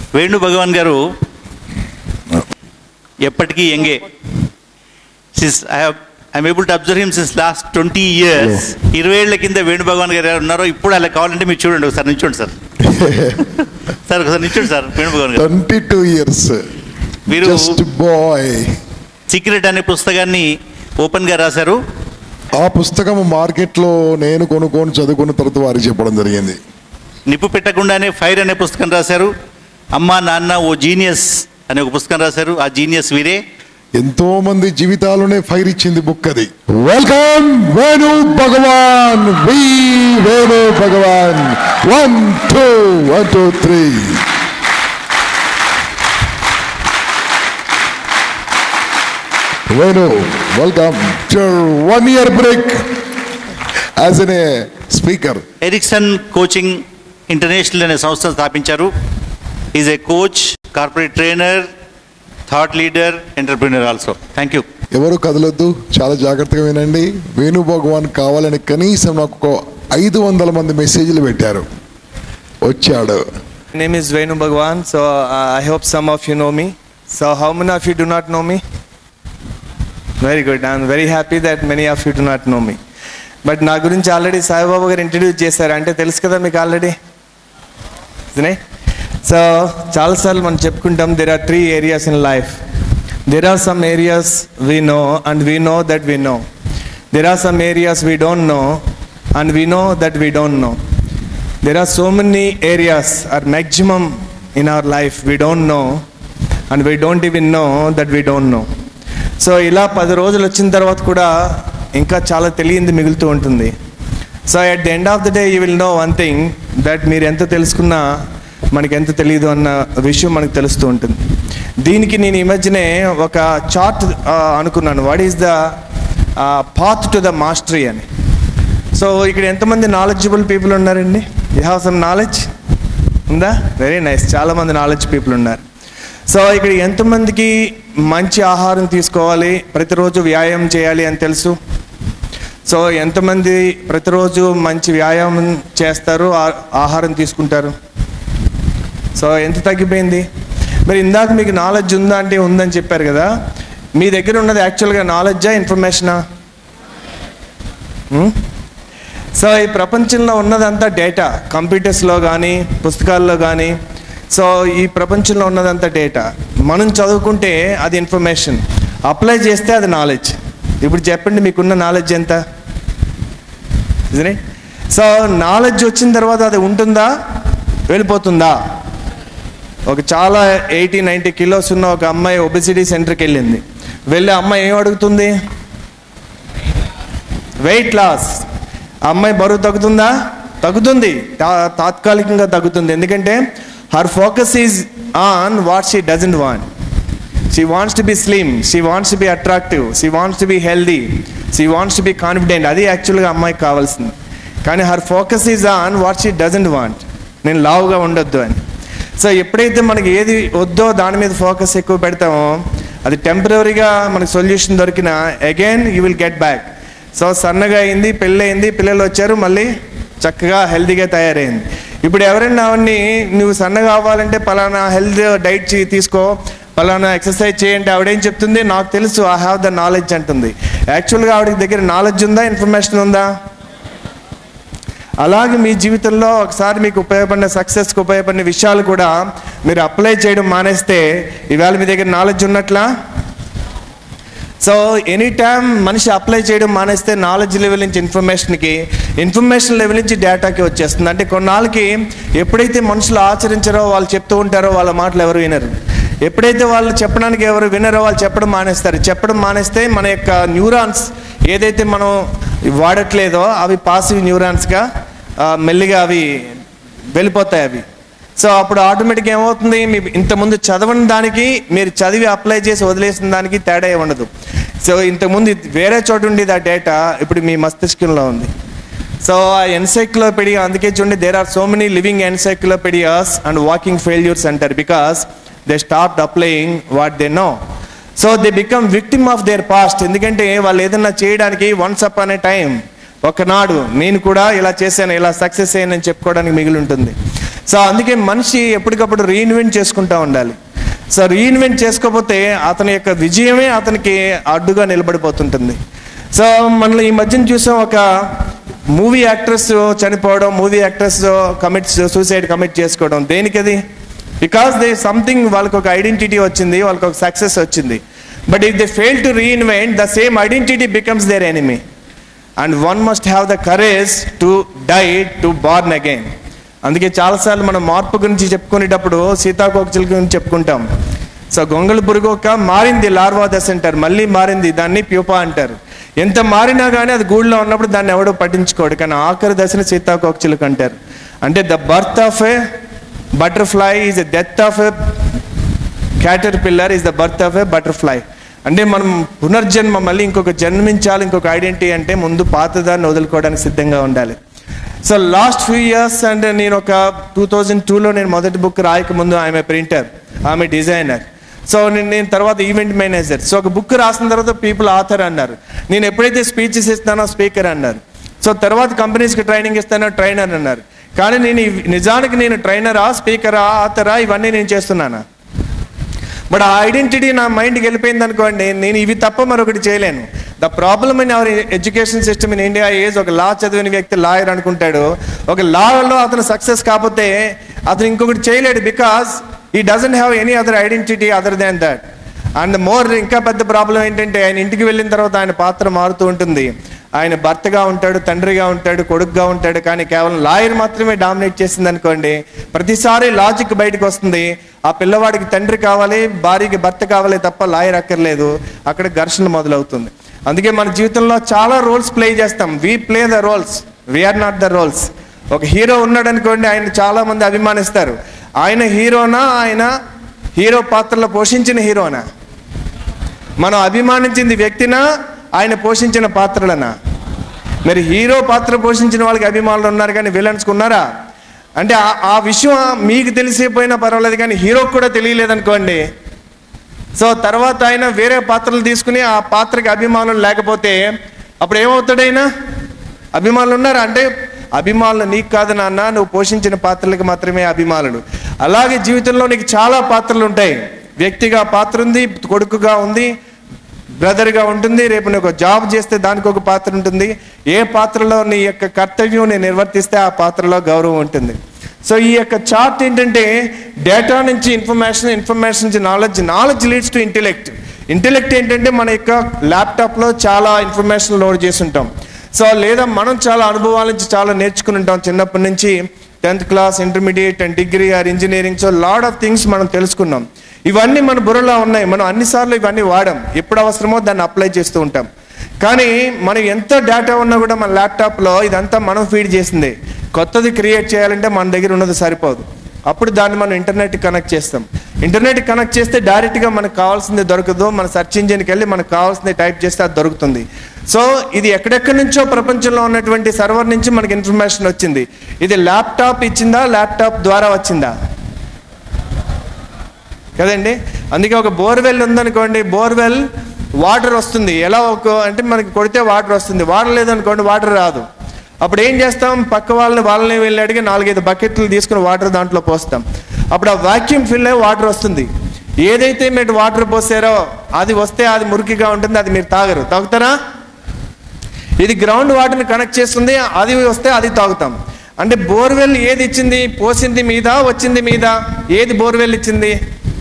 వేణు భగవాన్ గారు ఎప్పటికీ ఎంగే since I I'm able to observe him since last twenty years ఇరవై ఏళ్ల కింద వేణు భగవాన్ గారు ఎలా ఉన్నారో ఇప్పుడు అలా కావాలంటే మీరు చూడండి ఒకసారి నిల్చోండి సార్ సార్ ఒకసారి నిల్చోండి sir Venu Bhagavan garu twenty two years మీరు జస్ట్ బాయ్ సీక్రెట్ అనే పుస్తకాన్ని ఓపెన్ గా రాశారు ఆ పుస్తకం మార్కెట్లో నేను కొనుక్కొని చదువుకున్న తర్వాత వారికి చెప్పడం జరిగింది నిప్పు పెట్టకుండానే ఫైర్ అనే పుస్తకం రాశారు అమ్మా నాన్న ఓ జీనియస్ అనే ఒక పుస్తకం రాశారు ఆ జీనియస్ వీరే ఎంతో మంది జీవితాల్లోనే ఫైర్ ఇచ్చింది బుక్ అది welcome Venu Bhagavan we Venu Bhagavan one two one two three Venu welcome one year break as an a speaker Erickson coaching international అనే సంస్థను స్థాపించారు is a coach corporate trainer thought leader entrepreneur also thank you ఎవరు కదలొద్దు చాలా జాగ్రత్తగా వినండి వేణు భగవాన్ కావాలని కనీసం నాకు ఒక ఐదు వందల మంది మెసేజ్లు పెట్టారు వచ్చాడు My name is Venu Bhagwan. So uh, I hope some of you know me. So how many of you do not know me? Very good. I'm very happy that many of you do not know me. But నా గురించి already Saibaba గారు introduce చేశారు అంటే తెలుసు కదా మీకు already so చాలాసార్లు మనం చెప్పుకుంటాం there are three areas in life there are some areas we know and we know that we know there are some areas we don't know and we know that we don't know there are so many areas or maximum in our life we don't know and we don't even know that we don't know so ఇలా పది రోజులు వచ్చిన తర్వాత కూడా ఇంకా చాలా తెలియంది మిగులుతూ ఉంటుంది so at the end of the day you will know one thing that మీరు ఎంత తెలుసుకున్నా మనకి ఎంత తెలియదు అన్న విషయం మనకు తెలుస్తూ ఉంటుంది దీనికి నేను ఈ మధ్యనే ఒక చార్ట్ అనుకున్నాను what is the path to the mastery అని సో ఇక్కడ ఎంతమంది నాలెడ్జబుల్ పీపుల్ ఉన్నారండి యూ హ్యావ్ సమ్ నాలెడ్జ్ ఉందా వెరీ నైస్ చాలామంది నాలెడ్జ్ పీపుల్ ఉన్నారు సో ఇక్కడ ఎంతమందికి మంచి ఆహారం తీసుకోవాలి ప్రతిరోజు వ్యాయామం చేయాలి అని తెలుసు సో ఎంతమంది ప్రతిరోజు మంచి వ్యాయామం చేస్తారు ఆ- ఆహారం తీసుకుంటారు సో ఎంత తగ్గిపోయింది మరి ఇందాక మీకు నాలెడ్జ్ ఉందా అంటే ఉందని చెప్పారు కదా మీ దగ్గర ఉన్నది యాక్చువల్గా నాలెడ్జా ఇన్ఫర్మేషనా సో ఈ ప్రపంచంలో ఉన్నదంతా డేటా కంప్యూటర్స్లో కానీ పుస్తకాల్లో కానీ సో ఈ ప్రపంచంలో ఉన్నదంతా డేటా మనం చదువుకుంటే అది ఇన్ఫర్మేషన్ అప్లై చేస్తే అది నాలెడ్జ్ ఇప్పుడు చెప్పండి మీకున్న నాలెడ్జ్ ఎంత సో నాలెడ్జ్ వచ్చిన తర్వాత అది ఉంటుందా వెళ్ళిపోతుందా ఒక చాలా ఎయిటీ నైంటీ కిలోస్ ఉన్న ఒక అమ్మాయి ఒబిసిటీ సెంటర్కి వెళ్ళింది వెళ్ళి అమ్మాయి ఏం అడుగుతుంది వెయిట్ లాస్ అమ్మాయి బరువు తగ్గుతుందా తగ్గుతుంది తా- తాత్కాలికంగా తగ్గుతుంది ఎందుకంటే her focus is on what she doesn't want she wants to be slim she wants to be attractive she wants to be healthy she wants to be confident అది యాక్చువల్గా అమ్మాయికి కావాల్సింది కానీ her focus is on what she doesn't want నేను లావుగా ఉండొద్దు అని so ఎప్పుడైతే మనకి ఏది వద్దో దాని మీద ఫోకస్ ఎక్కువ పెడతామో అది టెంపరీగా మనకు సొల్యూషన్ దొరికిన again you will get back so సన్నగా అయింది పెళ్ళి అయింది పిల్లలు వచ్చారు మళ్ళీ చక్కగా హెల్తీగా తయారైంది ఇప్పుడు ఎవరైనా అవన్నీ నువ్వు సన్నగా అవ్వాలంటే పలానా హెల్త్ డైట్ చే- తీసుకో పలానా ఎక్సర్సైజ్ చేయంటే ఆవిడేం చెప్తుంది నాకు తెలుసు ఐ హ్యావ్ ద నాలెడ్జ్ అంటుంది యాక్చువల్గా ఆవిడ దగ్గర నాలెడ్జ్ ఉందా ఇన్ఫర్మేషన్ ఉందా అలాగే మీ జీవితంలో ఒకసారి మీకు ఉపయోగపడిన సక్సెస్కి ఉపయోగపడిన విషయాలు కూడా మీరు అప్లై చేయడం మానేస్తే ఇవాళ మీ దగ్గర నాలెడ్జ్ ఉన్నట్లా సో ఎనీ టైం మనిషి అప్లై చేయడం మానేస్తే నాలెడ్జ్ లెవెల్ నుంచి ఇన్ఫర్మేషన్కి ఇన్ఫర్మేషన్ లెవెల్ నుంచి డేటాకి వచ్చేస్తుంది అంటే కొన్నాళ్ళకి ఎప్పుడైతే మనుషులు ఆచరించారో వాళ్ళు చెప్తూ ఉంటారో వాళ్ళ మాటలు ఎవరు వినరు ఎప్పుడైతే వాళ్ళు చెప్పడానికి ఎవరు వినరో వాళ్ళు చెప్పడం మానేస్తారు చెప్పడం మానేస్తే మన యొక్క న్యూరాన్స్ ఏదైతే మనం వాడట్లేదో అవి పాసివ్ న్యూరాన్స్గా ఆ, మెల్లిగా అవి వెళ్ళిపోతాయి అవి సో అప్పుడు ఆటోమేటిక్గా ఏమవుతుంది మీ ఇంతకుముందు చదవని దానికి మీరు చదివి అప్లై చేసి వదిలేసిన దానికి తేడా ఏమి ఉండదు సో ఇంతకుముందు ఇది వేరే చోట ఉండేది ఆ డేటా ఇప్పుడు మీ మస్తిష్కంలో ఉంది సో ఆ ఎన్సైక్లోపెడియా అందుకే చూడండి there are so many living encyclopedias and walking failures అంటారు because they stop applying what they know so they become victim of their past ఎందుకంటే వాళ్ళు ఏదన్నా చేయడానికి వన్స్ అప్ అనే టైం ఒకనాడు నేను కూడా ఇలా చేశాను ఇలా సక్సెస్ అయ్యానని చెప్పుకోవడానికి మిగిలి ఉంటుంది సో అందుకే మనిషి ఎప్పటికప్పుడు రీఇన్వెంట్ చేసుకుంటూ ఉండాలి సో రీఇన్వెంట్ చేసుకోకపోతే అతని యొక్క విజయమే అతనికి అడ్డుగా నిలబడిపోతుంటుంది సో మనలో ఈ మధ్యన చూసాం ఒక మూవీ యాక్ట్రెస్ చనిపోవడం movie actress commit suicide commit చేసుకోవడం దేనికది బికాస్ దే సంథింగ్ వాళ్ళకి ఒక ఐడెంటిటీ వచ్చింది వాళ్ళకి ఒక సక్సెస్ వచ్చింది but if they fail to reinvent the same identity becomes their enemy and one must have the courage to die to born again అందుకే చాలాసార్లు మనం మార్పు గురించి చెప్పుకునేటప్పుడు సీతాకోకచిలుక గురించి చెప్పుకుంటాం సో గొంగళి పురుగు ఒక మారింది లార్వా దశ అంటారు మళ్ళీ మారింది దాన్ని ప్యూపా అంటారు ఎంత మారినా కానీ అది గూళ్ళో ఉన్నప్పుడు దాన్ని ఎవడో పట్టించుకోడు కానీ ఆఖరి దశని సీతాకోకచిలుక అంటారు అంటే the birth of a butterfly is a death of a caterpillar is the birth of a butterfly అంటే మనం పునర్జన్మ మళ్ళీ ఇంకొక జన్మించాలి ఇంకొక ఐడెంటిటీ అంటే ముందు పాతదాన్ని వదులుకోవడానికి సిద్ధంగా ఉండాలి so last few years and నేను ఒక టూ థౌజండ్ టూలో నేను మొదటి బుక్ రాయక ముందు ఆమె ప్రింటర్ ఆమె డిజైనర్ సో నేను నేను తర్వాత ఈవెంట్ మేనేజర్ సో ఒక బుక్ రాసిన తర్వాత పీపుల్ ఆథర్ అన్నారు నేను ఎప్పుడైతే స్పీచెస్ ఇస్తానో స్పీకర్ అన్నారు సో తర్వాత కంపెనీస్కి ట్రైనింగ్ ఇస్తానో ట్రైనర్ అన్నారు కానీ నేను ఇవి- నిజానికి నేను ట్రైనరా స్పీకరా ఆథరా ఇవన్నీ నేను చేస్తున్నానా బట్ ఆ ఐడెంటిటీ నా మైండ్కి వెళ్ళిపోయింది అనుకోండి నేను ఇవి తప్ప మరొకటి చేయలేను the problem in our education system in India is ఒక లా చదివిన వ్యక్తి లాయర్ అనుకుంటాడు ఒక లాలో అతను సక్సెస్ కాకపోతే అతను ఇంకొకటి చేయలేడు because he doesn't have any other identity other than that and more ఇంకా పెద్ద ప్రాబ్లం ఏంటంటే ఆయన ఇంటికి వెళ్ళిన తర్వాత ఆయన పాత్ర మారుతూ ఉంటుంది ఆయన భర్తగా ఉంటాడు తండ్రిగా ఉంటాడు కొడుకుగా ఉంటాడు కానీ కేవలం లాయర్ మాత్రమే డామినేట్ చేసింది అనుకోండి ప్రతిసారి లాజిక్ బయటకు వస్తుంది ఆ పిల్లవాడికి తండ్రి కావాలి భార్యకి భర్త కావాలి తప్ప లాయర్ అక్కర్లేదు అక్కడ ఘర్షణ మొదలవుతుంది అందుకే మన జీవితంలో చాలా రోల్స్ ప్లే చేస్తాం we play the roles we are not the roles ఒక హీరో ఉన్నాడు అనుకోండి ఆయన చాలా మంది అభిమానిస్తారు ఆయన హీరోనా ఆయన హీరో పాత్రలో పోషించిన హీరోనా మనం అభిమానించింది వ్యక్తినా ఆయన పోషించిన పాత్రలనా మరి హీరో పాత్ర పోషించిన వాళ్ళకి అభిమానులు ఉన్నారు కానీ విలన్స్కి ఉన్నారా అంటే ఆ- ఆ విషయం మీకు తెలిసిపోయినా పర్వాలేదు కానీ హీరోకి కూడా తెలియలేదనుకోండి సో తర్వాత ఆయన వేరే పాత్రలు తీసుకుని ఆ పాత్రకి అభిమానులు లేకపోతే అప్పుడు ఏమవుతాడైనా అభిమానులు ఉన్నారా అంటే అభిమానులు నీకు కాదు నాన్న నువ్వు పోషించిన పాత్రలకు మాత్రమే అభిమానులు అలాగే జీవితంలో నీకు చాలా పాత్రలు ఉంటాయి వ్యక్తిగా పాత్ర ఉంది కొడుకుగా ఉంది బ్రదర్గా ఉంటుంది రేపు నువ్వు ఒక జాబ్ చేస్తే దానికి ఒక పాత్ర ఉంటుంది ఏ పాత్రలో నీ యొక్క కర్తవ్యం నేను నిర్వర్తిస్తే ఆ పాత్రలో గౌరవం ఉంటుంది సో ఈ యొక్క చార్ట్ ఏంటంటే డేటా నుంచి ఇన్ఫర్మేషన్ ఇన్ఫర్మేషన్ నుంచి knowledge knowledge leads to intellect intellect ఏంటంటే మన యొక్క ల్యాప్టాప్లో చాలా ఇన్ఫర్మేషన్ లోడ్ చేసి ఉంటాం సో లేదా మనం చాలా అనుభవాల నుంచి చాలా నేర్చుకుని ఉంటాం చిన్నప్పటి నుంచి tenth class intermediate and degree or engineering so lot of things మనం తెలుసుకున్నాం ఇవన్నీ మన బుర్రలో ఉన్నాయి మనం అన్నిసార్లు ఇవన్నీ వాడాం ఎప్పుడు అవసరమో దాన్ని అప్లై చేస్తూ ఉంటాం కానీ మనం ఎంత డేటా ఉన్నా కూడా మన ల్యాప్టాప్లో ఇదంతా మనం ఫీడ్ చేసింది కొత్తది క్రియేట్ చేయాలంటే మన దగ్గర ఉన్నది సరిపోదు అప్పుడు దాన్ని మనం ఇంటర్నెట్ కనెక్ట్ చేస్తాం ఇంటర్నెట్ కనెక్ట్ చేస్తే డైరెక్ట్గా మనకు కావాల్సింది దొరకదు మన సెర్చ్ ఇంజిన్కి వెళ్ళి మనకు కావాల్సింది టైప్ చేస్తే అది దొరుకుతుంది సో ఇది ఎక్కడెక్కడి నుంచో ప్రపంచంలో ఉన్నటువంటి సర్వర్ నుంచి మనకి ఇన్ఫర్మేషన్ వచ్చింది ఇది ల్యాప్టాప్ ఇచ్చిందా ల్యాప్టాప్ ద్వారా వచ్చిందా కదండి అందుకే ఒక బోర్వెల్ ఉందనుకోండి బోర్వెల్ వాటర్ వస్తుంది ఎలా ఒక అంటే మనకి కొడితే వాటర్ వస్తుంది వాటర్ లేదనుకోండి వాటర్ రాదు అప్పుడు ఏం చేస్తాం పక్క వాళ్ళని వాళ్ళని వెళ్ళి అడిగి నాలుగైదు బకెట్లు తీసుకుని వాటర్ దాంట్లో పోస్తాం అప్పుడు ఆ వాక్యూమ్ ఫిల్ అయ్యి వాటర్ వస్తుంది ఏదైతే మీరు వాటర్ పోసారో అది వస్తే అది మురికిగా ఉంటుంది అది మీరు తాగరు తాగుతారా ఇది గ్రౌండ్ వాటర్ని కనెక్ట్ చేస్తుంది అది వస్తే అది తాగుతాం అంటే బోర్వెల్ ఏది ఇచ్చింది పోసింది మీద వచ్చింది మీద ఏది బోర్వెల్ ఇచ్చింది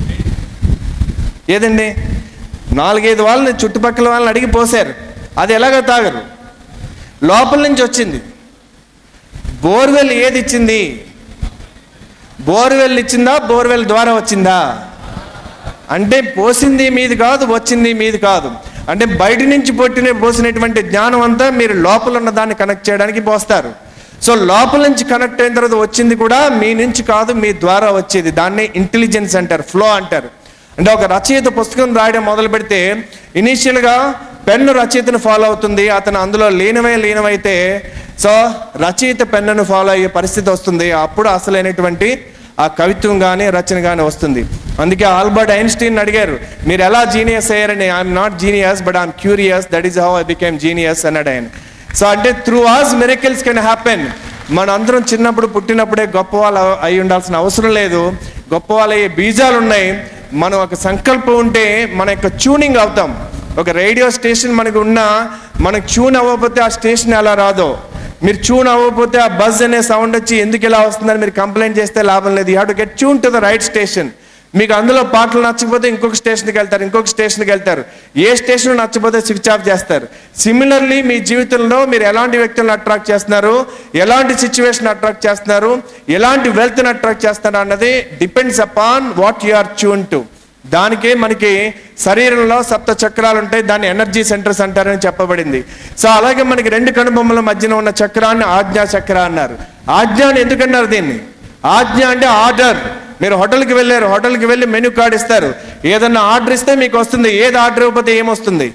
ఏదండి నాలుగైదు వాళ్ళని చుట్టుపక్కల వాళ్ళని అడిగి పోసారు అది ఎలాగో తాగరు లోపల నుంచి వచ్చింది బోర్వెల్ ఏది ఇచ్చింది బోర్వెల్ ఇచ్చిందా బోర్వెల్ ద్వారా వచ్చిందా అంటే పోసింది మీది కాదు వచ్చింది మీది కాదు అంటే బయట నుంచి పొట్టిన పోసినటువంటి జ్ఞానం అంతా మీరు లోపల ఉన్న దాన్ని కనెక్ట్ చేయడానికి పోస్తారు సో లోపల నుంచి కనెక్ట్ అయిన తర్వాత వచ్చింది కూడా మీ నుంచి కాదు మీ ద్వారా వచ్చేది దాన్ని ఇంటెలిజెన్స్ అంటారు ఫ్లో అంటారు అంటే ఒక రచయిత పుస్తకం రాయడం మొదలు పెడితే ఇనీషియల్గా పెన్ను రచయితను ఫాలో అవుతుంది అతను అందులో లీనమై లీనమైతే సో రచయిత పెన్నును ఫాలో అయ్యే పరిస్థితి వస్తుంది అప్పుడు అసలైనటువంటి ఆ కవిత్వం కానీ రచన కానీ వస్తుంది అందుకే ఆల్బర్ట్ ఐన్స్టీన్ అడిగారు మీరు ఎలా జీనియస్ అయ్యారని I'm not genius but I'm curious that is how I became genius అన్నాడు ఆయన సో అంటే through us miracles can happen మనందరం చిన్నప్పుడు పుట్టినప్పుడే గొప్ప వాళ్ళు అయి ఉండాల్సిన అవసరం లేదు గొప్ప వాళ్ళ బీజాలు ఉన్నాయి మనం ఒక సంకల్పం ఉంటే మన యొక్క ట్యూనింగ్ అవుతాం ఒక రేడియో స్టేషన్ మనకు ఉన్నా మనకు ట్యూన్ అవ్వకపోతే ఆ స్టేషన్ ఎలా రాదో మీరు ట్యూన్ అవ్వకపోతే ఆ బజ్ అనే సౌండ్ వచ్చి ఎందుకు ఇలా వస్తుందని మీరు కంప్లైంట్ చేస్తే లాభం లేదు you have to get tune to the right station మీకు అందులో పాటలు నచ్చకపోతే ఇంకొక స్టేషన్కి వెళ్తారు ఇంకొక స్టేషన్కి వెళ్తారు ఏ స్టేషన్ నచ్చకపోతే స్విచ్ ఆఫ్ చేస్తారు సిమిలర్లీ మీ జీవితంలో మీరు ఎలాంటి వ్యక్తులను అట్రాక్ట్ చేస్తున్నారు ఎలాంటి సిచ్యువేషన్ అట్రాక్ట్ చేస్తున్నారు ఎలాంటి వెల్త్ని అట్రాక్ట్ చేస్తున్నారు అన్నది depends upon what you are tune to దానికే మనకి శరీరంలో సప్త చక్రాలు ఉంటాయి దాన్ని ఎనర్జీ సెంటర్స్ అంటారని చెప్పబడింది సో అలాగే మనకి రెండు కనుబొమ్మల మధ్యన ఉన్న చక్రాన్ని ఆజ్ఞా చక్ర అన్నారు ఆజ్ఞ అని ఎందుకన్నారు దీన్ని ఆజ్ఞ అంటే ఆర్డర్ మీరు హోటల్కి వెళ్ళారు హోటల్కి వెళ్ళి మెనూ కార్డ్ ఇస్తారు ఏదన్నా ఆర్డర్ ఇస్తే మీకు వస్తుంది ఏది ఆర్డర్ ఇవ్వకపోతే ఏమొస్తుంది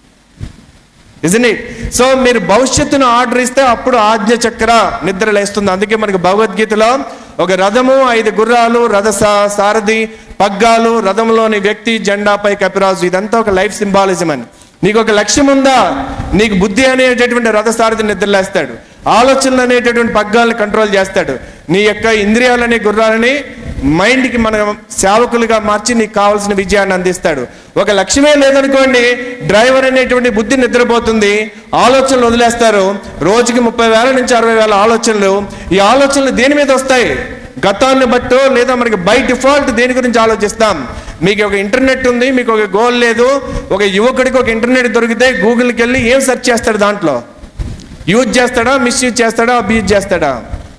ఇజన్ ఇట్ సో మీరు భవిష్యత్తును ఆర్డర్ ఇస్తే అప్పుడు ఆజ్ఞ చక్ర నిద్ర లేస్తుంది అందుకే మనకి భగవద్గీతలో ఒక రథము ఐదు గుర్రాలు రథ సా- సారథి పగ్గాలు రథంలోని వ్యక్తి జెండాపై కపిరాజు ఇదంతా ఒక లైఫ్ సింబాలిజం అని నీకు ఒక లక్ష్యం ఉందా నీకు బుద్ధి అనేటటువంటి రథసారథి నిద్రలేస్తాడు ఆలోచనలు అనేటటువంటి పగ్గాలను కంట్రోల్ చేస్తాడు నీ యొక్క ఇంద్రియాలని గుర్రాలని మైండ్కి మన సేవకులుగా మార్చి నీకు కావాల్సిన విజయాన్ని అందిస్తాడు ఒక లక్ష్యమే లేదనుకోండి డ్రైవర్ అనేటువంటి బుద్ధి నిద్రపోతుంది ఆలోచనలు వదిలేస్తారు రోజుకి ముప్పై వేల నుంచి అరవై వేల ఆలోచనలు ఈ ఆలోచనలు దేని మీద వస్తాయి గతాన్ని బట్టో లేదా మనకి బై డిఫాల్ట్ దేని గురించి ఆలోచిస్తాం మీకు ఒక ఇంటర్నెట్ ఉంది మీకు ఒక గోల్ లేదు ఒక యువకుడికి ఒక ఇంటర్నెట్ దొరికితే గూగుల్కి వెళ్ళి ఏం సెర్చ్ చేస్తాడు దాంట్లో యూజ్ చేస్తాడా మిస్యూజ్ చేస్తాడా అబ్యూజ్ చేస్తాడా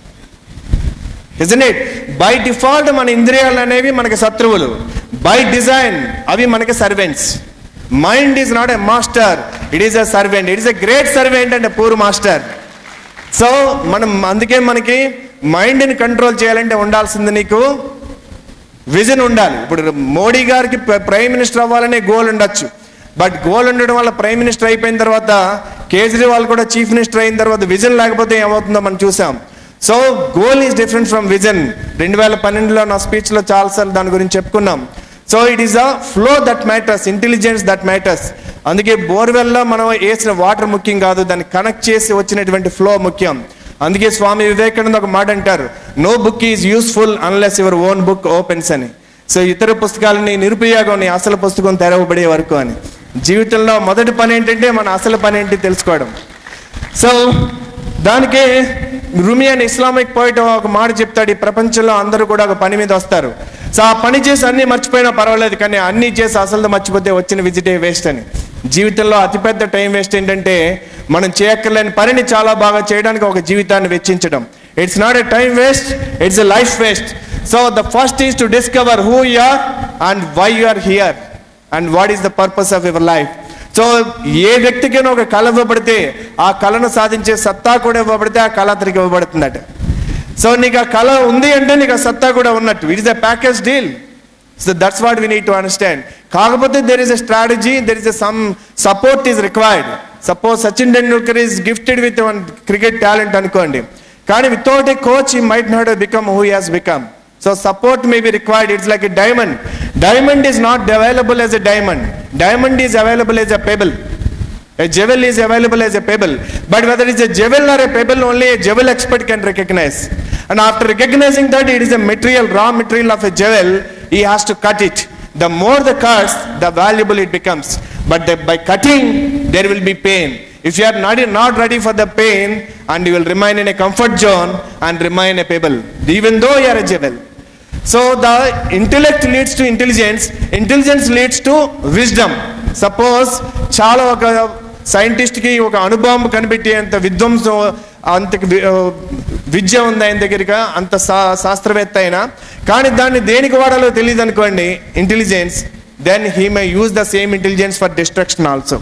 ఇజన్ ఇట్ బై డిఫాల్ట్ మన ఇంద్రియాలు అనేవి మనకి శత్రువులు బై డిజైన్ అవి మనకి servants mind is not a master it is a servant it is a great servant and a poor master so మనం అందుకే మనకి మైండ్ని కంట్రోల్ చేయాలంటే ఉండాల్సింది నీకు విజన్ ఉండాలి ఇప్పుడు మోడీ గారికి ప్ర- ప్రైమ్ మినిస్టర్ అవ్వాలనే గోల్ ఉండొచ్చు బట్ గోల్ ఉండడం వల్ల ప్రైమ్ మినిస్టర్ అయిపోయిన తర్వాత కేజ్రీవాల్ కూడా చీఫ్ మినిస్టర్ అయిన తర్వాత విజన్ లేకపోతే ఏమవుతుందో మనం చూసాం so goal is different from vision రెండు వేల పన్నెండులో నా స్పీచ్లో చాలాసార్లు దాని గురించి చెప్పుకున్నాం so it is a flow that matters intelligence that matters అందుకే బోర్వెల్లో మనం వేసిన వాటర్ ముఖ్యం కాదు దాన్ని కనెక్ట్ చేసి వచ్చినటువంటి ఫ్లో ముఖ్యం అందుకే స్వామి వివేకానంద ఒక మాట అంటారు no book is useful unless your own book opens అని సో ఇతర పుస్తకాలని నిరుపయోగం నీ అసలు పుస్తకం తెరవబడే వరకు అని జీవితంలో మొదటి పని ఏంటంటే మన అసలు పని ఏంటి తెలుసుకోవడం సో దానికే రుమి అని ఇస్లామిక్ పోయిట్ ఒక మాట చెప్తాడు ఈ ప్రపంచంలో అందరూ కూడా ఒక పని మీద వస్తారు సో ఆ పని చేసి అన్ని మర్చిపోయినా పర్వాలేదు కానీ అన్ని చేసి అసలు మర్చిపోతే వచ్చిన విజిటే వేస్ట్ అని జీవితంలో అతిపెద్ద టైం వేస్ట్ ఏంటంటే మనం చేయక్కర్లేని పనిని చాలా బాగా చేయడానికి ఒక జీవితాన్ని వెచ్చించడం it's not a time waste it's a life waste so the first is to discover who you are and why you are here and what is the purpose of your life so ఏ వ్యక్తికైనా ఒక కళ ఇవ్వబడితే ఆ కళను సాధించే సత్తా కూడా ఇవ్వబడితే ఆ కళ అతనికి ఇవ్వబడుతుందట సో నీకు ఆ కళ ఉంది అంటే నీకు ఆ సత్తా కూడా ఉన్నట్టు it is a package deal so that's what we need to understand కాకపోతే there is a strategy there is a some support is required suppose Sachin Tendulkar is gifted with one cricket talent అనుకోండి కానీ without a coach he might not become who has become so support may be required it's like a diamond diamond is not available as a diamond diamond is available as a pebble A jewel is available as a pebble, but whether it's a jewel or a pebble, only a jewel expert can recognize. And after recognizing that it is a material, raw material of a jewel, he has to cut it. The more the cuts, the valuable it becomes. But the, by cutting, there will be pain. If you are not, not ready for the pain, and you will remain in a comfort zone and remain a pebble, even though you are a jewel. So the intellect leads to intelligence intelligence leads to wisdom suppose చాలా ఒక సైంటిస్ట్కి ఒక అనుభవం కనిపెట్టేంత విధ్వంసం అంత వి- విద్య ఉంది ఆయన దగ్గరగా అంత శా శాస్త్రవేత్త అయినా కానీ దాన్ని దేనికి వాడాలో తెలియదు అనుకోండి intelligence then he may use the same intelligence for destruction also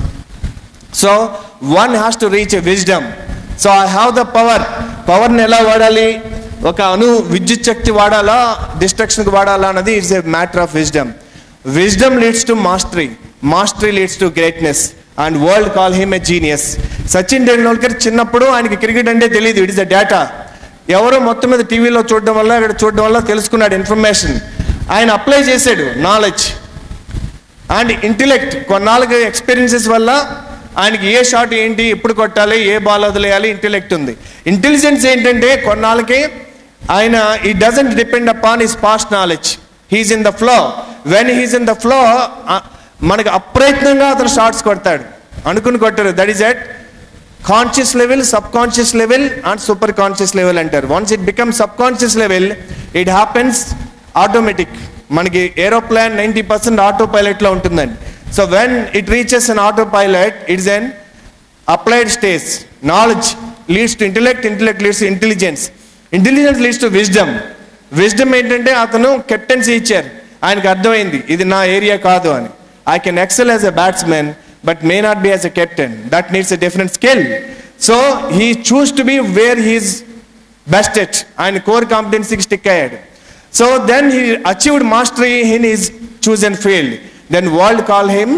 so one has to reach a wisdom so I have the power పవర్ని ఎలా వాడాలి ఒక అణు విద్యుత్ శక్తి వాడాలా డిస్ట్రక్షన్కి వాడాలా అన్నది it's a matter of wisdom wisdom leads to mastery mastery leads to greatness and world call him a genius Sachin Tendulkar చిన్నప్పుడు ఆయనకి క్రికెట్ అంటే తెలియదు ఇట్ ఇస్ అ డేటా ఎవరో మొత్తం మీద టీవీలో చూడడం వల్ల ఇక్కడ చూడడం వల్ల తెలుసుకున్నాడు ఇన్ఫర్మేషన్ ఆయన అప్లై చేశాడు నాలెడ్జ్ అండ్ ఇంటెలెక్ట్ కొన్నాళ్ళకి ఎక్స్పీరియన్సెస్ వల్ల ఆయనకి ఏ షాట్ ఏంటి ఎప్పుడు కొట్టాలి ఏ బాల్ వదిలేయాలి ఇంటెలెక్ట్ ఉంది ఇంటెలిజెన్స్ ఏంటంటే కొన్నాళ్ళకి ఆయన he doesn't depend upon his past knowledge he's in the flow when he's in the flow మనకి అప్రయత్నంగా అతను షార్ట్స్ కొడతాడు అనుకుని కొట్టారు that is at conscious level subconscious level and super conscious level అంటారు once it become subconscious level it happens automatic మనకి aeroplane ninety percent auto పైలట్లో ఉంటుందండి so when it reaches an auto pilot it's an applied stage knowledge leads to intellect intellect leads to intelligence intelligence leads to wisdom wisdom ఏంటంటే అతను captaincy ఇచ్చారు ఆయనకు అర్థమైంది ఇది నా ఏరియా కాదు అని I can excel as a batsman but may not be as a captain that needs a different skill so he choose to be where he's best at ఆయన కోర్ కాంపిటెన్సీకి స్టిక్ అయ్యాడు so then he achieved mastery in his choose and field then world call him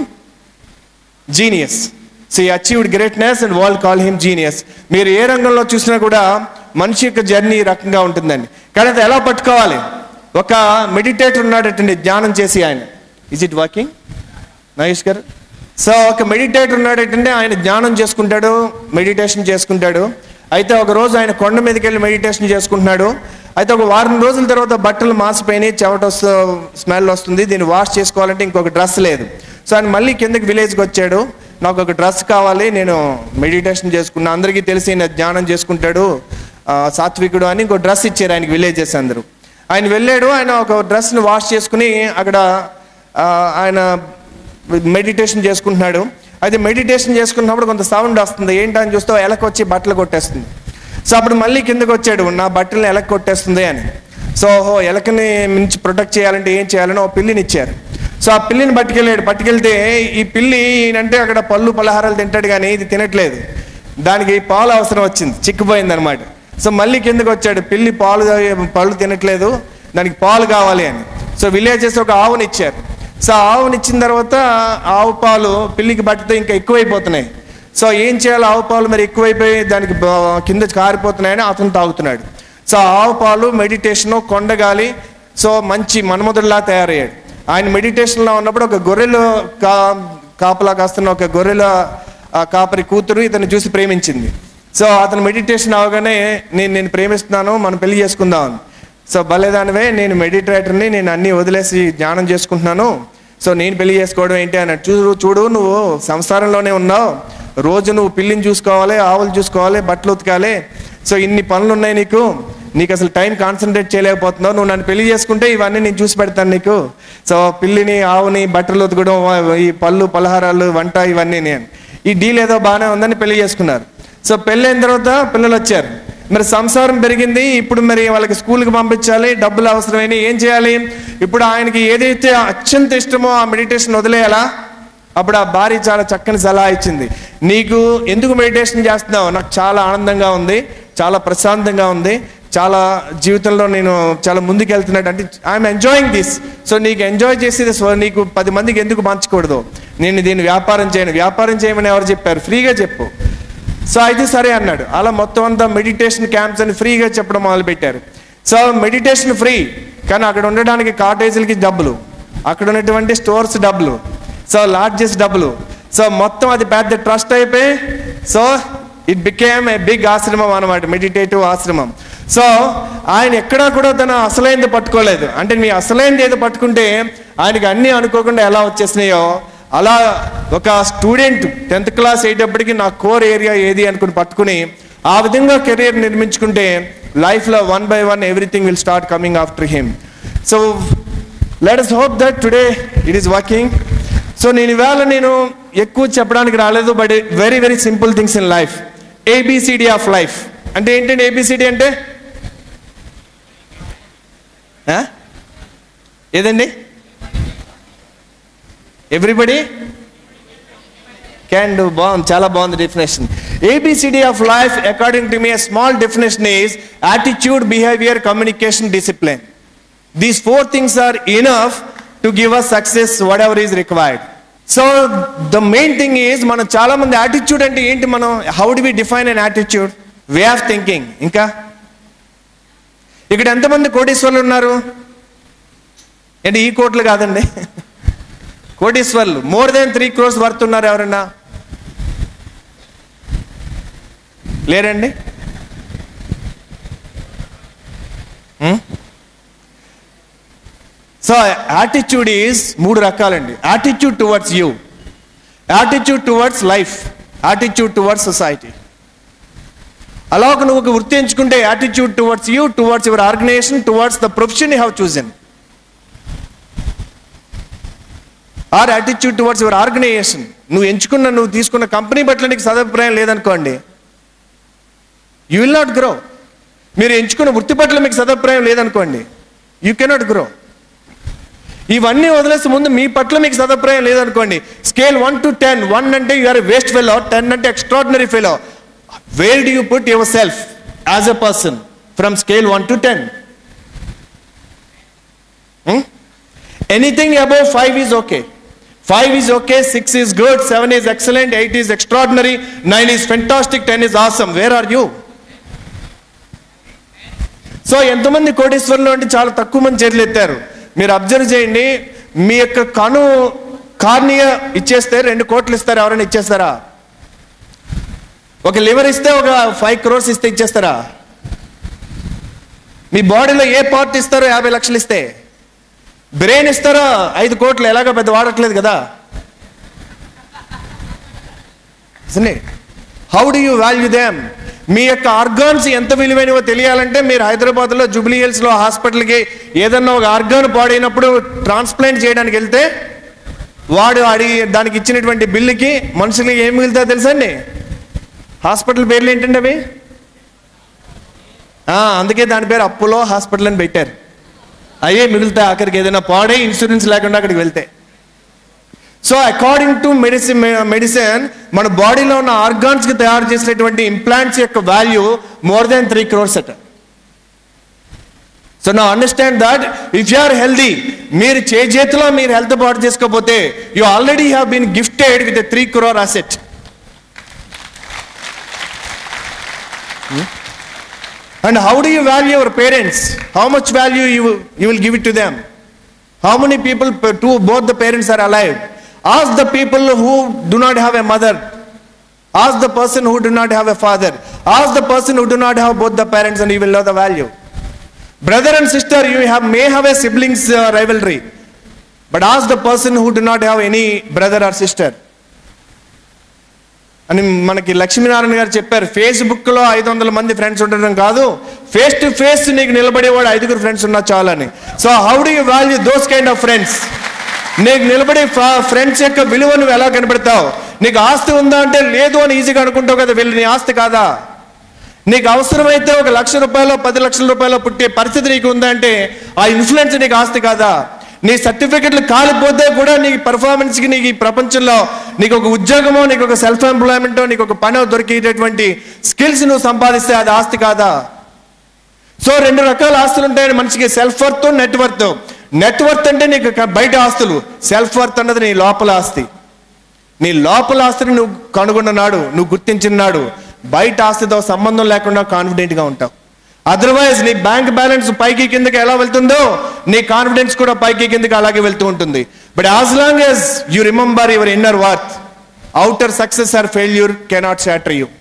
genius so he achieved greatness and world call him genius మీరు ఏ రంగంలో చూసినా కూడా మనిషి యొక్క జర్నీ ఈ రకంగా ఉంటుందండి కానీ అది ఎలా పట్టుకోవాలి ఒక మెడిటేటర్ ఉన్నాడటండి ధ్యానం చేసి ఆయన ఇజ్ ఇట్ వర్కింగ్ నగేష్ గారు సో ఒక మెడిటేటర్ ఉన్నాడటంటే ఆయన ధ్యానం చేసుకుంటాడు మెడిటేషన్ చేసుకుంటాడు అయితే ఒక రోజు ఆయన కొండ మీదకి వెళ్ళి మెడిటేషన్ చేసుకుంటున్నాడు అయితే ఒక వారం రోజుల తర్వాత బట్టలు మాసిపోయినాయి చెమట వస్తూ స్మెల్ వస్తుంది దీన్ని వాష్ చేసుకోవాలంటే ఇంకొక డ్రెస్ లేదు సో ఆయన మళ్ళీ కిందకి విలేజ్కి వచ్చాడు నాకు ఒక డ్రెస్ కావాలి నేను మెడిటేషన్ చేసుకున్నా అందరికీ తెలిసి ఈయన ధ్యానం చేసుకుంటాడు ఆ, సాత్వికుడు అని ఇంకో డ్రెస్ ఇచ్చారు ఆయనకి విలేజెస్ అందరూ ఆయన వెళ్ళాడు ఆయన ఒక డ్రెస్ని వాష్ చేసుకుని అక్కడ ఆ, ఆయన మెడిటేషన్ చేసుకుంటున్నాడు అయితే మెడిటేషన్ చేసుకున్నప్పుడు కొంత సౌండ్ వస్తుంది ఏంటని చూస్తే ఎలక వచ్చి బట్టలు కొట్టేస్తుంది సో అప్పుడు మళ్ళీ కిందకు వచ్చాడు నా బట్టలను ఎలక కొట్టేస్తుంది అని సో ఓహో ఎలకని నుంచి ప్రొటెక్ట్ చేయాలంటే ఏం చేయాలని ఒక పిల్లిని ఇచ్చారు సో ఆ పిల్లిని పట్టుకెళ్ళాడు పట్టుకెళ్తే ఈ పిల్లి ఈయనంటే అక్కడ పళ్ళు పలహారాలు తింటాడు కానీ ఇది తినట్లేదు దానికి పాలు అవసరం వచ్చింది చిక్కిపోయింది అనమాట సో మళ్ళీ కిందకు వచ్చాడు పిల్లి పాలు తాగే- పళ్ళు తినట్లేదు దానికి పాలు కావాలి అని సో విలేజెస్ ఒక ఆవుని ఇచ్చారు సో ఆ ఆవుని ఇచ్చిన తర్వాత ఆవు పాలు పిల్లికి పట్టితే ఇంకా ఎక్కువైపోతున్నాయి సో ఏం చేయాలి ఆవు పాలు మరి ఎక్కువైపోయి దానికి బ- కింద కారిపోతున్నాయని అతను తాగుతున్నాడు సో ఆ ఆవు పాలు మెడిటేషన్ కొండగాలి సో మంచి మన్మధుడిలా తయారయ్యాడు ఆయన మెడిటేషన్లో ఉన్నప్పుడు ఒక గొర్రెలు కా కాపలా కాస్తున్న ఒక గొర్రెల ఆ, కాపరి కూతురు ఇతను చూసి ప్రేమించింది సో అతను మెడిటేషన్ అవగానే నేను నేను ప్రేమిస్తున్నాను మనం పెళ్లి చేసుకుందాం అని. సో భలేదానివే నేను మెడిటేటర్ని నేను అన్నీ వదిలేసి ధ్యానం చేసుకుంటున్నాను సో నేను పెళ్లి చేసుకోవడం ఏంటి అన్నట్టు చూడు చూడు నువ్వు సంసారంలోనే ఉన్నావు రోజు నువ్వు పిల్లిని చూసుకోవాలి ఆవులు చూసుకోవాలి బట్టలు ఉతకాలి సో ఇన్ని పనులు ఉన్నాయి నీకు నీకు అసలు టైం కాన్సన్ట్రేట్ చేయలేకపోతున్నావు నువ్వు నన్ను పెళ్లి చేసుకుంటే ఇవన్నీ నేను చూసి పెడతాను నీకు సో పిల్లిని ఆవుని బట్టలు ఉతకడం ఈ పళ్ళు పలహారాలు వంట ఇవన్నీ నేను ఈ డీల్ ఏదో బాగానే ఉందని పెళ్లి చేసుకున్నారు సో పెళ్ళైన తర్వాత పిల్లలు వచ్చారు మరి సంసారం పెరిగింది ఇప్పుడు మరి వాళ్ళకి స్కూల్కి పంపించాలి డబ్బులు అవసరమైన ఏం చేయాలి ఇప్పుడు ఆయనకి ఏదైతే అత్యంత ఇష్టమో ఆ మెడిటేషన్ వదిలేయాలా అప్పుడు ఆ భార్య చాలా చక్కని సలహా ఇచ్చింది నీకు ఎందుకు మెడిటేషన్ చేస్తున్నావు నాకు చాలా ఆనందంగా ఉంది చాలా ప్రశాంతంగా ఉంది చాలా జీవితంలో నేను చాలా ముందుకు వెళ్తున్నట్టు అంటే ఐఎమ్ ఎంజాయింగ్ దిస్ సో నీకు ఎంజాయ్ చేసేది సో నీకు పది మందికి ఎందుకు పంచకూడదు నేను దీన్ని వ్యాపారం చేయను వ్యాపారం చేయమని ఎవరు చెప్పారు ఫ్రీగా చెప్పు సో అయితే సరే అన్నాడు అలా మొత్తం అంతా మెడిటేషన్ క్యాంప్స్ అని ఫ్రీగా చెప్పడం మొదలుపెట్టారు సో మెడిటేషన్ ఫ్రీ కానీ అక్కడ ఉండడానికి కాటేజీలకి డబ్బులు అక్కడ ఉన్నటువంటి స్టోర్స్ డబ్బులు సో లాడ్జెస్ డబ్బులు సో మొత్తం అది పెద్ద ట్రస్ట్ అయిపోయి so it became a big ఆశ్రమం అనమాట మెడిటేటివ్ ఆశ్రమం సో ఆయన ఎక్కడా కూడా తన అసలైనది పట్టుకోలేదు అంటే మీ అసలైనది ఏదో పట్టుకుంటే ఆయనకి అన్నీ అనుకోకుండా ఎలా వచ్చేసినాయో అలా ఒక స్టూడెంట్ టెన్త్ క్లాస్ అయ్యేటప్పటికి నా కోర్ ఏరియా ఏది అనుకుని పట్టుకుని ఆ విధంగా కెరీర్ నిర్మించుకుంటే లైఫ్లో one by one everything will start coming after him so let us hope that today it is working so నేను ఇవాళ నేను ఎక్కువ చెప్పడానికి రాలేదు but very very simple things in life ABCD of life అంటే ఏంటంటే ఏబిసిడి అంటే ఆ? ఏదండి ఎవ్రీబడి క్యాన్ డూ బాగుంది చాలా బాగుంది definition ABCD of life according to me small definition is attitude behaviour communication discipline these four things are enough to give us success whatever is required so the main thing is మనం చాలా మంది attitude అంటే ఏంటి మనం how do we define an attitude way of thinking ఇంకా ఇక్కడ ఎంతమంది కోటీశ్వర్లు ఉన్నారు అంటే ఈ కోట్లు కాదండి కోటీశ్వర్లు more than three crores worth ఉన్నారు ఎవరన్నా లేరండి సో యాటిట్యూడ్ ఈజ్ మూడు రకాలండి attitude towards you attitude towards life attitude towards society అలా ఒక నువ్వు ఒక వృత్తి ఎంచుకుంటే attitude towards you towards your organisation towards the profession you have chosen or attitude towards your organisation నువ్వు ఎంచుకున్న నువ్వు తీసుకున్న కంపెనీ పట్ల నీకు సదభిప్రాయం లేదనుకోండి యూ విల్ నాట్ గ్రో మీరు ఎంచుకున్న వృత్తి పట్ల మీకు సదభిప్రాయం లేదనుకోండి యూ కెనాట్ గ్రో ఇవన్నీ వదిలేసి ముందు మీ పట్ల మీకు సదభిప్రాయం లేదనుకోండి scale one to ten one అంటే యూఆర్ వేస్ట్ ఫెలో టెన్ అంటే extraordinary fellow where do you put yourself as a person from scale one to ten anything above five is okay five is okay six is good seven is excellent eight is extraordinary nine is fantastic ten is awesome where are you so ఎంతమంది కోటేశ్వరులు అంటే చాలా తక్కువ మంది చేతులు ఎత్తారు మీరు observe చేయండి మీ యొక్క కను కార్నియా ఇచ్చేస్తే రెండు కోట్లు ఇస్తారు ఎవరైనా ఇచ్చేస్తారా ఒక లివర్ ఇస్తే ఒక ఫైవ్ క్రోర్స్ ఇస్తే ఇచ్చేస్తారా మీ బాడీలో ఏ పార్ట్ ఇస్తారో యాభై లక్షలు ఇస్తే బ్రెయిన్ ఇస్తారా ఐదు కోట్లు ఎలాగో పెద్ద వాడట్లేదు కదా how do you value them మీ యొక్క ఆర్గాన్స్ ఎంత విలువైనవో తెలియాలంటే మీరు హైదరాబాద్లో జూబ్లీ హిల్స్లో హాస్పిటల్కి ఏదన్నా ఒక ఆర్గాన్ పాడైనప్పుడు ట్రాన్స్ప్లాంట్ చేయడానికి వెళ్తే వాడు అడిగి దానికి ఇచ్చినటువంటి బిల్లుకి మనుషులకి ఏం మిగులుతుందో తెలుసండి హాస్పిటల్ పేర్లు ఏంటండి అవి ఆ, అందుకే దాని పేరు అప్పులో హాస్పిటల్ అని పెట్టారు అయ్యే మిగులుతాయి అక్కడికి ఏదైనా పాడే ఇన్సూరెన్స్ లేకుండా అక్కడికి వెళ్తే so according to medicine medicine మన బాడీలో ఉన్న ఆర్గాన్స్ కి తయారు చేసినటువంటి ఇంప్లాంట్స్ యొక్క value more than three crores అట సో నా understand that if you are healthy మీరు చే చేతిలో మీరు హెల్త్ పాటు చేసుకోకపోతే you already have been gifted with three crore asset and how do you value your parents how much value you you will give it to them How many people, two, both the parents are alive? Ask the people who do not have a mother. Ask the person who do not have a father. Ask the person who do not have both the parents and you will know the value. Brother and sister, you have, may have a siblings uh, rivalry. But ask the person who do not have any brother or sister. అని మనకి లక్ష్మీనారాయణ గారు చెప్పారు Facebook లో ఐదు వందల మంది friends ఉండడం కాదు ఫేస్ టు ఫేస్ నీకు నిలబడేవాడు ఐదుగురు ఫ్రెండ్స్ ఉన్నా చాలని so how do you value those kind of friends నీకు నిలబడే ఫ్రెండ్స్ యొక్క విలువ నువ్వు ఎలా కనబెడతావు నీకు ఆస్తి ఉందా అంటే లేదు అని ఈజీగా అనుకుంటావు కదా వీళ్ళు నీ ఆస్తి కాదా నీకు అవసరమైతే ఒక లక్ష రూపాయలు పది లక్షల రూపాయలు పుట్టే పరిస్థితి నీకు ఉందంటే ఆ ఇన్ఫ్లుయెన్స్ నీకు ఆస్తి కాదా నీ సర్టిఫికెట్లు కాలిపోతే కూడా నీ పర్ఫార్మెన్స్కి నీకు ఈ ప్రపంచంలో నీకు ఒక ఉద్యోగమో నీకు ఒక సెల్ఫ్ ఎంప్లాయ్మెంటో నీకు ఒక పని దొరికేటటువంటి స్కిల్స్ నువ్వు సంపాదిస్తే అది ఆస్తి కాదా సో రెండు రకాల ఆస్తులు ఉంటాయని మనిషికి self worth net worth net worth అంటే నీకు క- బయట ఆస్తులు సెల్ఫ్ వర్త్ అన్నది నీ లోపల ఆస్తి నీ లోపల ఆస్తిని నువ్వు కనుగొన్న నాడు నువ్వు గుర్తించిన నాడు బయట ఆస్తితో సంబంధం లేకుండా కాన్ఫిడెంట్ గా ఉంటావు అదర్వైజ్ నీ బ్యాంక్ బ్యాలెన్స్ పైకి కిందకి ఎలా వెళ్తుందో నీ కాన్ఫిడెన్స్ కూడా పైకి కిందకి అలాగే వెళ్తూ ఉంటుంది but as long as you remember your inner worth outer success or failure cannot shatter you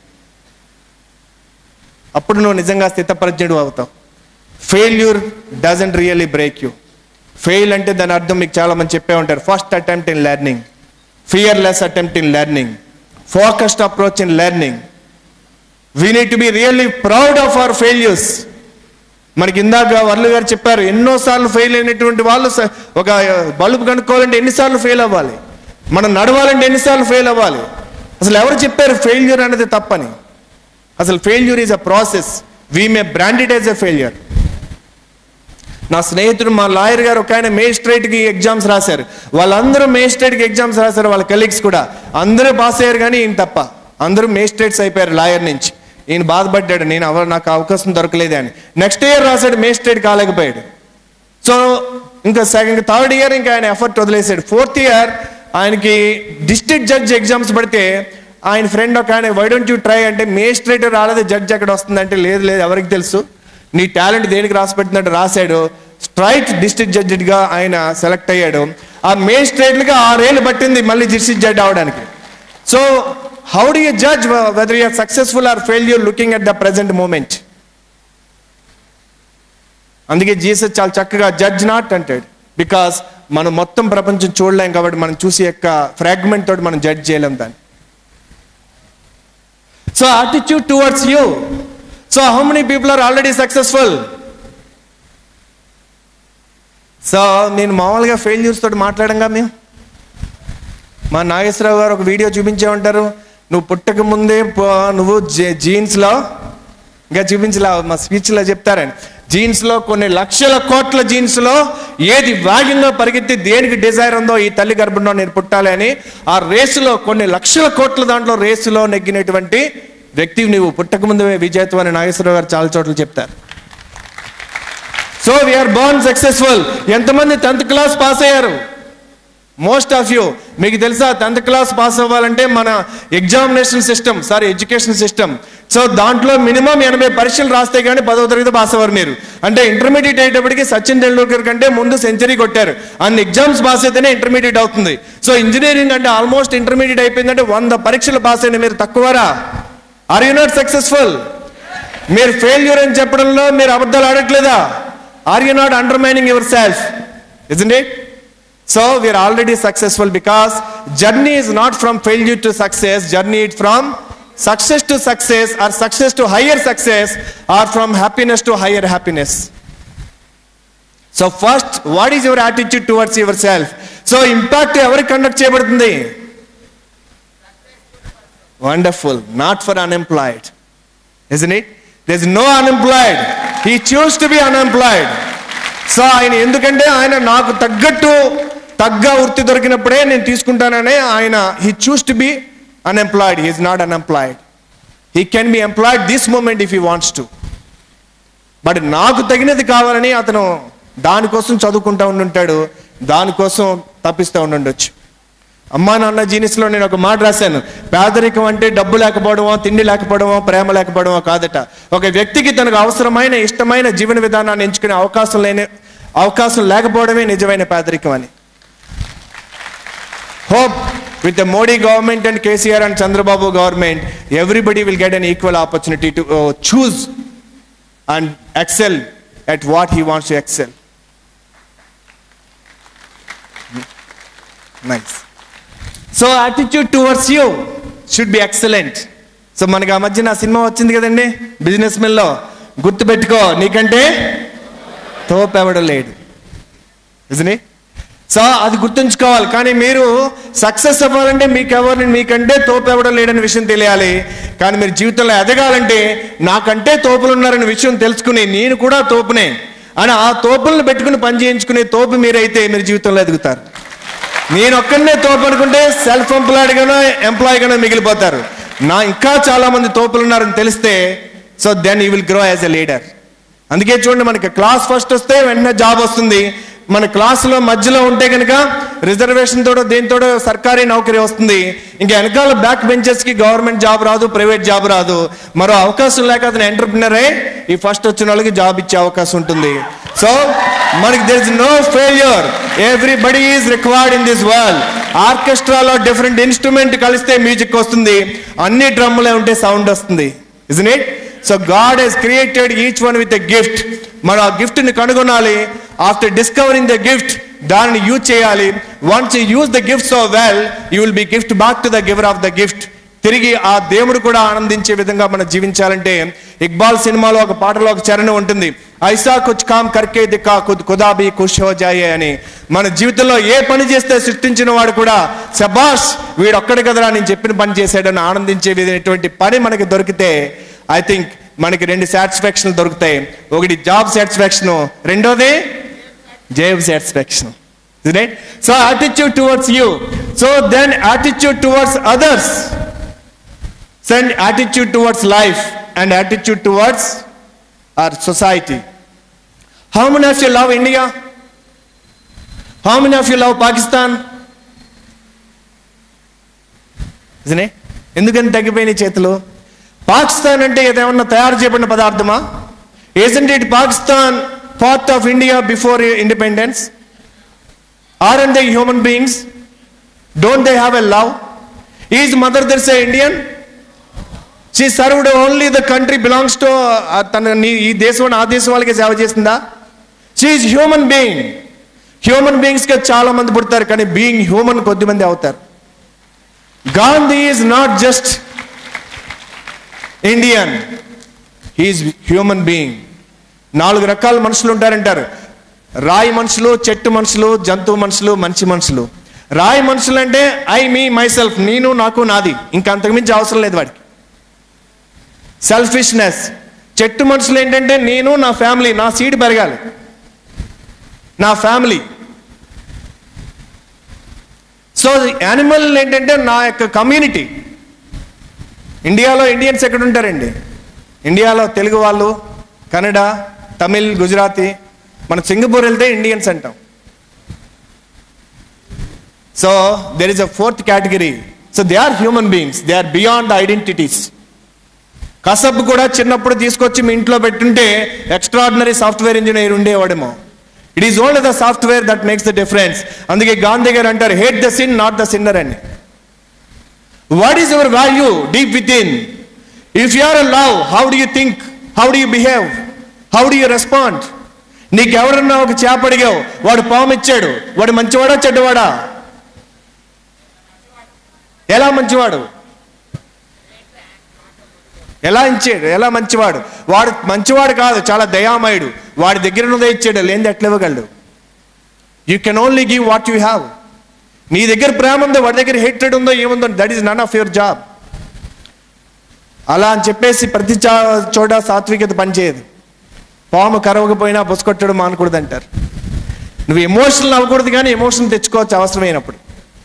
అప్పుడు నువ్వు నిజంగా స్థితప్రజ్ఞుడు అవుతావు failure doesn't really break you fail అంటే దాని అర్థం మీకు చాలా మంది చెప్పే ఉంటారు first attempt in learning fearless attempt in learning focused approach in learning we need to be really proud of our failures మనకి ఇందాక వర్లు గారు చెప్పారు ఎన్నోసార్లు ఫెయిల్ అయినటువంటి వాళ్ళు స- ఒక బల్బు కనుక్కోవాలంటే ఎన్నిసార్లు ఫెయిల్ అవ్వాలి మనం నడవాలంటే ఎన్నిసార్లు ఫెయిల్ అవ్వాలి అసలు ఎవరు చెప్పారు ఫెయిల్యూర్ అనేది తప్పని అసలు failure is a process we may branded as a failure నా స్నేహితుడు మా లాయర్ గారు ఒక ఆయన మేజిస్ట్రేట్కి ఎగ్జామ్స్ రాశారు వాళ్ళందరూ మేజిస్ట్రేట్కి ఎగ్జామ్స్ రాశారు వాళ్ళ కలీగ్స్ కూడా అందరూ పాస్ అయ్యారు కానీ ఈయన తప్ప అందరూ మేజిస్ట్రేట్స్ అయిపోయారు లాయర్ నుంచి ఈయన బాధపడ్డాడు నేను అవ నాకు అవకాశం దొరకలేదే అని నెక్స్ట్ ఇయర్ రాశాడు మేజిస్ట్రేట్ కాలేకపోయాడు సో ఇంకా సెకండ్ థర్డ్ ఇయర్ ఇంకా ఆయన ఎఫర్ట్ వదిలేసాడు ఫోర్త్ ఇయర్ ఆయనకి డిస్ట్రిక్ట్ జడ్జ్ ఎగ్జామ్స్ పడితే ఆయన ఫ్రెండ్ ఒక ఆయన వై డోంట్ యూ ట్రై అంటే మేజిస్ట్రేట్ రాలేదు జడ్జ్ ఎక్కడ వస్తుందంటే లేదు లేదు ఎవరికి తెలుసు నీ టాలెంట్ దేనికి రాసి పెట్టినట్టు రాశాడు స్ట్రైట్ డిస్ట్రిక్ట్ జడ్జిగా ఆయన సెలెక్ట్ అయ్యాడు ఆ మేజిస్ట్రేట్లుగా ఆరేళ్ళు పట్టింది మళ్ళీ డిస్ట్రిక్ట్ జడ్జ్ అవడానికి so how do you judge wh- whether you are successful or failure looking at the present moment? అందుకే జీసస్ చాలా చక్కగా జడ్జ్ నాట్ అంటాడు బికాస్ మనం మొత్తం ప్రపంచం చూడలేం కాబట్టి మనం చూసే యొక్క ఫ్రాగ్మెంట్ తోటి మనం జడ్జ్ చేయలేం దాన్ని so attitude towards you so how many people are already successful so నేను మామూలుగా ఫెయిల్యూర్స్ తోటి మాట్లాడంగా మేము మా నాగేశ్వరరావు గారు ఒక వీడియో చూపించే ఉంటారు నువ్వు పుట్టక ముందే పో- నువ్వు జీ- జీన్స్లో ఇంకా చూపించలే మా స్పీచ్లో చెప్తారని జీన్స్లో కొన్ని లక్షల కోట్ల జీన్స్లో ఏది వేగంగా పరిగెత్తి దేనికి డిజైర్ ఉందో ఈ తల్లి గర్భంలో నేను పుట్టాలి అని ఆ రేసులో కొన్ని లక్షల కోట్ల దాంట్లో రేసులో నెగ్గినటువంటి వ్యక్తి నువ్వు పుట్టక ముందు విజేతం అని నాగేశ్వరరావు గారు చాలా చోట్ల చెప్తారు సో వీఆర్ బోర్న్ సక్సెస్ఫుల్ ఎంతమంది టెన్త్ క్లాస్ పాస్ అయ్యారు మోస్ట్ ఆఫ్ యూ మీకు తెలుసా టెన్త్ క్లాస్ పాస్ అవ్వాలంటే మన examination system sorry education system so దాంట్లో మినిమం ఎనభై పరీక్షలు రాస్తే కానీ పదవ తరగతి పాస్ అవ్వరు మీరు అంటే ఇంటర్మీడియట్ అయ్యేటప్పటికి సచిన్ టెండూల్కర్ కంటే ముందు సెంచరీ కొట్టారు అన్ని ఎగ్జామ్స్ పాస్ అయితేనే ఇంటర్మీడియట్ అవుతుంది సో ఇంజనీరింగ్ అంటే ఆల్మోస్ట్ ఇంటర్మీడియట్ అయిపోయిందంటే వంద పరీక్షలు పాస్ అయిన మీరు తక్కువరా ఆర్ యు నాట్ సక్సెస్ఫుల్ మీరు ఫెయిల్యూర్ అని చెప్పడంలో మీరు అబద్ధాలు ఆడట్లేదా are you not undermining yourself isn't it so we're already successful because journey is not from failure to success journey is from success to success or success to higher success or from happiness to higher happiness so first what is your attitude towards yourself so impact ఎవరికి conduct చేయబడుతుంది wonderful not for unemployed isn't it? There's no unemployed. He chose to be unemployed. So ఆయన ఎందుకంటే ఆయన నాకు తగ్గట్టు తగ్గ వృత్తి దొరికినప్పుడే నేను తీసుకుంటాననే ఆయన he choose to be unemployed he's not unemployed he can be employed this moment if he wants to but నాకు తగినది కావాలని అతను దానికోసం చదువుకుంటా ఉండుంటాడు దానికోసం తప్పిస్తూ ఉండుండొచ్చు అమ్మా నాన్న జీనిస్లో నేను ఒక మాట రాశాను పేదరికం అంటే డబ్బు లేకపోవడమో తిండి లేకపోవడమో ప్రేమ లేకపోవడమో కాదట ఒక వ్యక్తికి తనకు అవసరమైన ఇష్టమైన జీవన విధానాన్ని ఎంచుకునే అవకాశం లేని అవకాశం లేకపోవడమే నిజమైన పేదరికం అని hope with the Modi government and KCR and Chandrababu government everybody will get an equal opportunity to choose and excel at what he wants to excel nice so attitude towards you should be excellent so మనకి ఆ మధ్య నా cinema వచ్చింది కదండి business మెన్లో గుర్తుపెట్టుకో నీకంటే తోపెవడం లేడు ఇజని so అది గుర్తుంచుకోవాలి కానీ మీరు సక్సెస్ అవ్వాలంటే మీకు ఎవరిని మీకంటే తోపు ఎవడం లేడని విషయం తెలియాలి కానీ మీరు జీవితంలో ఎదగాలంటే నాకంటే తోపులు ఉన్నారనే విషయం తెలుసుకుని నేను కూడా తోపునే అని ఆ తోపులను పెట్టుకుని పని చేయించుకునే తోపు మీరైతే మీరు జీవితంలో ఎదుగుతారు నేను ఒక్కడనే తోపు అనుకుంటే సెల్ఫ్ ఎంప్లాయిడ్ గానో ఎంప్లాయ్ గానో మిగిలిపోతారు నా ఇంకా చాలా మంది తోపులు ఉన్నారని తెలిస్తే so then you will grow as a leader అందుకే చూడండి మనకి క్లాస్ ఫస్ట్ వస్తే వెంటనే జాబ్ వస్తుంది మన క్లాసులో మధ్యలో ఉంటే కనుక రిజర్వేషన్ తోడో దేనితోడో సర్కారీ నౌకరీ వస్తుంది ఇంకా వెనకాల బ్యాక్ బెంచెస్ కి గవర్నమెంట్ జాబ్ రాదు ప్రైవేట్ జాబ్ రాదు మరో అవకాశం లేక అతను ఎంటర్ప్రినరే ఈ ఫస్ట్ వచ్చిన వాళ్ళకి జాబ్ ఇచ్చే అవకాశం ఉంటుంది సో మనకి there is no failure everybody is required in this world ఆర్కెస్ట్రాలో డిఫరెంట్ ఇన్స్ట్రుమెంట్ కలిస్తే మ్యూజిక్ వస్తుంది అన్ని డ్రమ్ములే ఉంటే సౌండ్ వస్తుంది isn't it so God he's created each one with a gift మనం ఆ గిఫ్ట్ ని కనుగొనాలి ఆఫ్టర్ డిస్కవరింగ్ ద గిఫ్ట్ దానిని యూజ్ చేయాలి once you use the gift so well you will be gift back to the giver of the gift తిరిగి ఆ దేవుడు కూడా ఆనందించే విధంగా మనం జీవించాలంటే ఇక్బాల్ సినిమాలో ఒక పాటలో ఒక చరణం ఉంటుంది ఐసా కుచ్ కామ్ కర్కే దిక్కా కుద్ కుదాబి కుష్ హో జాయే అని మన జీవితంలో ఏ పని చేస్తే సృష్టించిన వాడు కూడా శబాష్ వీడు ఒక్కడి కదరా నేను చెప్పిన పని చేశాడని ఆనందించే విధమైనటువంటి పని మనకి దొరికితే ఐ థింక్ మనకి రెండు సాటిస్ఫాక్షన్ దొరుకుతాయి ఒకటి జాబ్ సాటిస్ఫాక్షన్ రెండోది జైబ్ satisfaction right so attitude towards you so then attitude towards others send attitude towards life and attitude towards our society. How many of you love India? How many of you love Pakistan? Isn't it? ఎందుకని తగ్గిపోయినాయి చేతులు పాకిస్తాన్ అంటే ఏదేమన్నా తయారు చేయబడిన పదార్థమా agent it Pakistan part of India before independence or and they human beings don't they have a love is Mother Teresa Indian she served only the country belongs to తన నీ ఈ దేశం ఆ దేశం వాళ్ళకి సేవ చేసిందా షీఈ్ హ్యూమన్ బీయింగ్ హ్యూమన్ బీయింగ్స్గా చాలా మంది పుడతారు కానీ బీయింగ్ హ్యూమన్ కొద్ది మంది అవుతారు Gandhi is not just Indian he's human being నాలుగు రకాల మనుషులు ఉంటారంటారు రాయి మనుషులు చెట్టు మనుషులు జంతువు మనుషులు మంచి మనుషులు రాయి మనుషులు అంటే ఐ మీ మై సెల్ఫ్ నేను నాకు నాది ఇంకా అంతకుమించి అవసరం లేదు వాడికి సెల్ఫిష్నెస్ చెట్టు మనుషులు ఏంటంటే నేను నా ఫ్యామిలీ నా సీడ్ పెరగాలి నా ఫ్యామిలీ సో యానిమల్ ఏంటంటే నా యొక్క కమ్యూనిటీ ఇండియాలో ఇండియన్స్ ఎక్కడ ఉంటారండి ఇండియాలో తెలుగు వాళ్ళు కన్నడ తమిళ్ గుజరాతీ మన సింగపూర్ వెళ్తే ఇండియన్స్ అంటాం so there is a fourth category so they are human beings they are beyond identities Kasab కూడా చిన్నప్పుడు తీసుకొచ్చి మీ ఇంట్లో పెట్టుంటే ఎక్స్ట్రాడినరీ సాఫ్ట్వేర్ ఇంజనీర్ ఉండేవాడేమో it is only the software that makes the difference అందుకే గాంధీ గారు అంటారు hate the sin not the sinner అని what is your value deep within if you are a love how do you think how do you behave how do you respond నీకు ఎవరన్నా ఒక చేప అడిగావు వాడు పాము ఇచ్చాడు వాడు మంచివాడా చెడ్డవాడా ఎలా మంచివాడు ఎలా ఇచ్చాడు ఎలా మంచివాడు వాడు మంచివాడు కాదు చాలా దయామయుడు వాడి దగ్గర ఉన్నదే ఇచ్చాడు లేనిది ఎట్లా ఇవ్వగలడు you can only give what you have నీ దగ్గర ప్రేమ ఉందో వాడి దగ్గర హేట్రెడ్ ఉందో ఏముందో that is none of your job అలా అని చెప్పేసి ప్రతి చా- చోట సాత్వికత పనిచేయదు పాము కరవకపోయినా బుసకొట్టడం మానకూడదు అంటారు నువ్వు ఎమోషనల్ అవ్వకూడదు కానీ ఎమోషన్ తెచ్చుకోవచ్చు అవసరమైనప్పుడు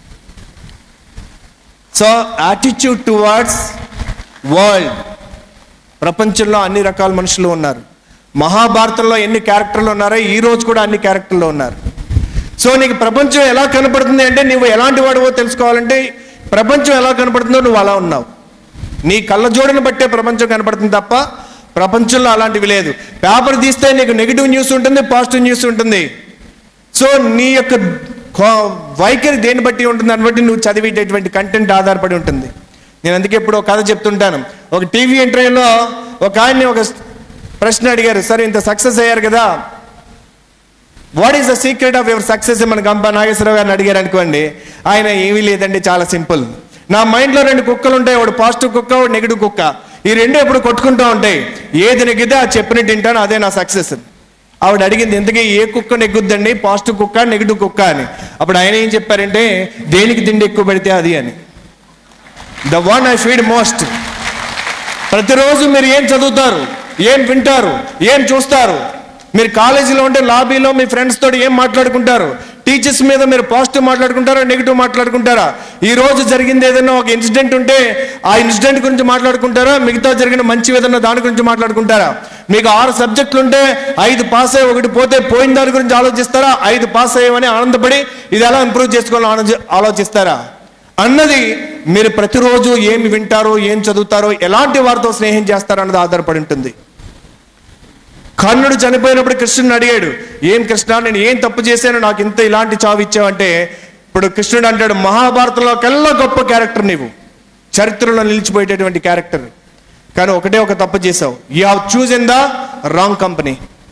సో యాటిట్యూడ్ టువర్డ్స్ వరల్డ్ ప్రపంచంలో అన్ని రకాల మనుషులు ఉన్నారు మహాభారతంలో ఎన్ని క్యారెక్టర్లు ఉన్నారో ఈ రోజు కూడా అన్ని క్యారెక్టర్లు ఉన్నారు సో నీకు ప్రపంచం ఎలా కనపడుతుంది అంటే నువ్వు ఎలాంటి వాడివో తెలుసుకోవాలంటే ప్రపంచం ఎలా కనపడుతుందో నువ్వు అలా ఉన్నావు నీ కళ్ళజోడును బట్టే ప్రపంచం కనపడుతుంది తప్ప ప్రపంచంలో అలాంటివి లేదు పేపర్ తీస్తే నీకు నెగిటివ్ న్యూస్ ఉంటుంది పాజిటివ్ న్యూస్ ఉంటుంది సో నీ యొక్క కో- వైఖరి దేన్ని బట్టి ఉంటుంది దాన్ని బట్టి నువ్వు చదివేటటువంటి కంటెంట్ ఆధారపడి ఉంటుంది నేను అందుకే ఇప్పుడు ఒక కథ చెప్తుంటాను ఒక టీవీ ఇంటర్వ్యూలో ఒక ఆయన్ని ఒక ప్రశ్న అడిగారు సరే ఇంత సక్సెస్ అయ్యారు కదా what is the secret of your success మన గంప నాగేశ్వరరావు గారిని అడిగారు అనుకోండి ఆయన ఏమీ లేదండి చాలా సింపుల్ నా మైండ్లో రెండు కుక్కలు ఉంటాయి ఒకటి పాజిటివ్ కుక్క ఒకటి నెగిటివ్ కుక్క ఈ రెండు ఎప్పుడు కొట్టుకుంటూ ఉంటాయి ఏది నెగ్గితే ఆ చెప్పినట్టు తింటాను అదే నా సక్సెస్ ఆవిడ అడిగింది ఎందుకే ఏ కుక్క నెగ్గుద్దండి పాజిటివ్ కుక్క నెగిటివ్ కుక్క అని అప్పుడు ఆయన ఏం చెప్పారంటే దేనికి తిండి ఎక్కువ పెడితే అది అని the one I feed most ప్రతిరోజు మీరు ఏం చదువుతారు ఏం వింటారు ఏం చూస్తారు మీరు కాలేజీలో ఉంటే లాబీలో మీ ఫ్రెండ్స్ తోటి ఏం మాట్లాడుకుంటారు టీచర్స్ మీద మీరు పాజిటివ్ మాట్లాడుకుంటారా నెగిటివ్ మాట్లాడుకుంటారా ఈ రోజు జరిగింది ఏదైనా ఒక ఇన్సిడెంట్ ఉంటే ఆ ఇన్సిడెంట్ గురించి మాట్లాడుకుంటారా మిగతా జరిగిన మంచి ఏదైనా దాని గురించి మాట్లాడుకుంటారా మీకు ఆరు సబ్జెక్టులు ఉంటే ఐదు పాస్ అయ్యి ఒకటి పోతే పోయిన దాని గురించి ఆలోచిస్తారా ఐదు పాస్ అయ్యామని ఆనందపడి ఇది ఎలా ఇంప్రూవ్ చేసుకోవాలని ఆలోచి- ఆలోచిస్తారా అన్నది మీరు ప్రతిరోజు ఏమి వింటారో ఏం చదువుతారో ఎలాంటి వారితో స్నేహం చేస్తారో అన్నది ఆధారపడి ఉంటుంది కర్ణుడు చనిపోయినప్పుడు కృష్ణుని అడిగాడు ఏం కృష్ణ నేను ఏం తప్పు చేశాను నాకు ఇంత ఇలాంటి చావు ఇచ్చావంటే ఇప్పుడు కృష్ణుడు అంటాడు మహాభారతంలో కల్లా గొప్ప క్యారెక్టర్ నీవు చరిత్రలో నిలిచిపోయేటటువంటి క్యారెక్టర్ కానీ ఒకటే ఒక తప్పు చేసావు you have choose in the wrong company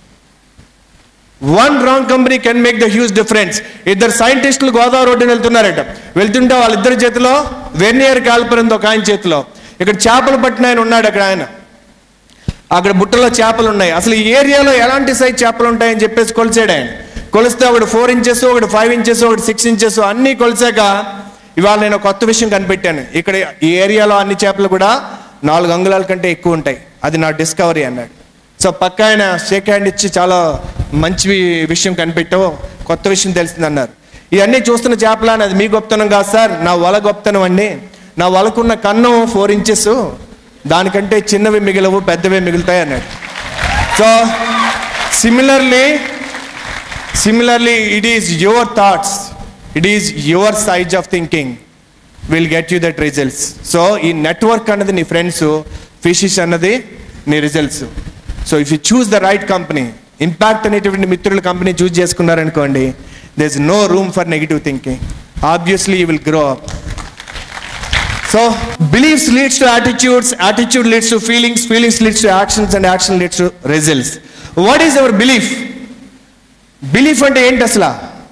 one wrong company can make the huge difference ఇద్దరు సైంటిస్టులు గోదావరి రోడ్డున వెళ్తున్నారట వెళ్తుంటే వాళ్ళిద్దరి చేతిలో వెర్నియర్ కాల్పర్ ఉంది ఒక ఆయన చేతిలో ఇక్కడ చేపలు పట్టిన ఆయన ఉన్నాడు అక్కడ ఆయన అక్కడ బుట్టలో చేపలు ఉన్నాయి అసలు ఈ ఏరియాలో ఎలాంటి సైజ్ చేపలు ఉంటాయని చెప్పేసి కొలిచాడు ఆయన కొలిస్తే ఒకటి ఫోర్ ఇంచెస్ ఒకటి ఫైవ్ ఇంచెస్ ఒకటి సిక్స్ ఇంచెస్ అన్నీ కొలిసాక ఇవాళ నేను ఒక కొత్త విషయం కనిపెట్టాను ఇక్కడ ఈ ఏరియాలో అన్ని చేపలు కూడా నాలుగు అంగుళాల కంటే ఎక్కువ ఉంటాయి అది నా డిస్కవరీ అన్నాడు సో పక్క ఆయన షేక్ హ్యాండ్ ఇచ్చి చాలా మంచి విషయం కనిపెట్టావు కొత్త విషయం తెలిసింది అన్నారు ఇవన్నీ చూస్తున్న చేపల అని అది మీ గొప్పతనం కాదు సార్ నా వల గొప్పతనం అండి నా వలకున్న కన్నం ఫోర్ ఇంచెస్ దానికంటే చిన్నవి మిగిలవు పెద్దవే మిగులుతాయి అన్నాడు so similarly similarly it is your thoughts it is your size of thinking will get you that results so ఈ నెట్వర్క్ అన్నది నీ ఫ్రెండ్స్ ఫిషిష్ అన్నది నీ results so if you choose the right company impact అనేటువంటి మిత్రుల కంపెనీ చూస్ చేసుకున్నారనుకోండి they is no room for negative thinking obviously you will grow up So beliefs leads to attitudes, attitude leads to feelings, feelings leads to actions, and action leads to results. What is our belief? Belief అంటే ఏంటి అసలు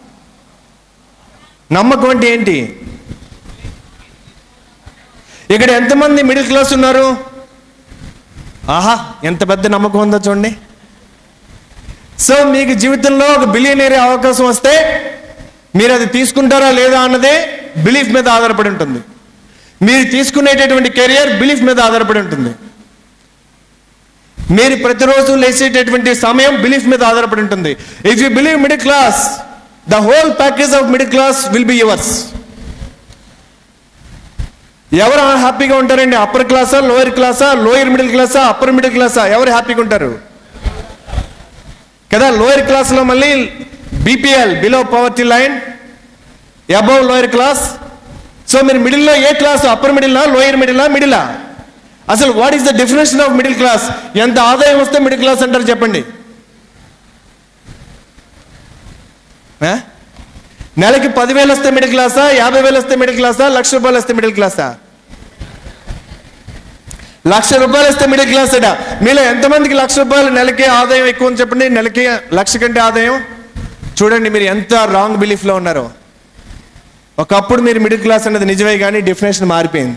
నమ్మకం అంటే ఏంటి ఇక్కడ ఎంతమంది middle class ఉన్నారు ఆహా ఎంత పెద్ద నమ్మకం ఉందో చూడండి సో మీకు జీవితంలో ఒక బిలియనరీ అవకాశం వస్తే మీరు అది తీసుకుంటారా లేదా అన్నదే బిలీఫ్ మీద ఆధారపడి ఉంటుంది మీరు తీసుకునేటటువంటి కెరియర్ బిలీఫ్ మీద ఆధారపడి ఉంటుంది మీరు ప్రతిరోజు లేచేటటువంటి సమయం బిలీఫ్ మీద ఆధారపడి ఉంటుంది if you believe middle class the whole package of middle class will be yours ఎవరు హ్యాపీగా ఉంటారండి అప్పర్ క్లాసా లోయర్ క్లాసా లోయర్ మిడిల్ క్లాసా అప్పర్ మిడిల్ క్లాసా ఎవరు హ్యాపీగా ఉంటారు కదా లోయర్ క్లాస్లో మళ్ళీ BPL below poverty line above lower class so మీరు మిడిల్లో ఏ క్లాస్ అప్పర్ మిడిల్లా లోయర్ మిడిల్లా మిడిలా అసలు what is the definition of middle class ఎంత ఆదాయం వస్తే మిడిల్ క్లాస్ అంటారు చెప్పండి ఆ? నెలకి పదివేలు వస్తే మిడిల్ క్లాసా యాభై వేలు వస్తే మిడిల్ క్లాసా లక్ష రూపాయలు వస్తే మిడిల్ క్లాసా లక్ష రూపాయలు వస్తే మిడిల్ క్లాస్ అట మీలో ఎంతమందికి లక్ష రూపాయలు నెలకి ఆదాయం ఎక్కువ అని చెప్పండి నెలకి లక్ష కంటే ఆదాయం చూడండి మీరు ఎంత రాంగ్ బిలీఫ్లో ఉన్నారో ఒకప్పుడు మీరు మిడిల్ క్లాస్ అనేది నిజమే కానీ డెఫినేషన్ మారిపోయింది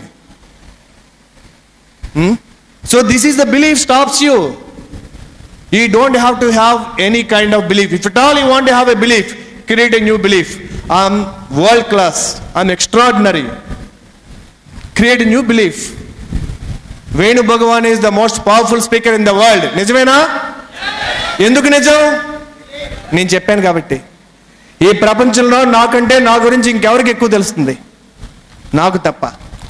so this is the belief stops you you don't have to have any kind of belief if it all you want have a belief create a new belief I'm world class I'm extraordinary create new belief Venu Bhagavan is the most powerful speaker in the world నిజమేనా ఎందుకు నిజం నేను చెప్పాను కాబట్టి ఈ ప్రపంచంలో నాకంటే నా గురించి ఇంకెవరికి ఎక్కువ తెలుస్తుంది నాకు తప్ప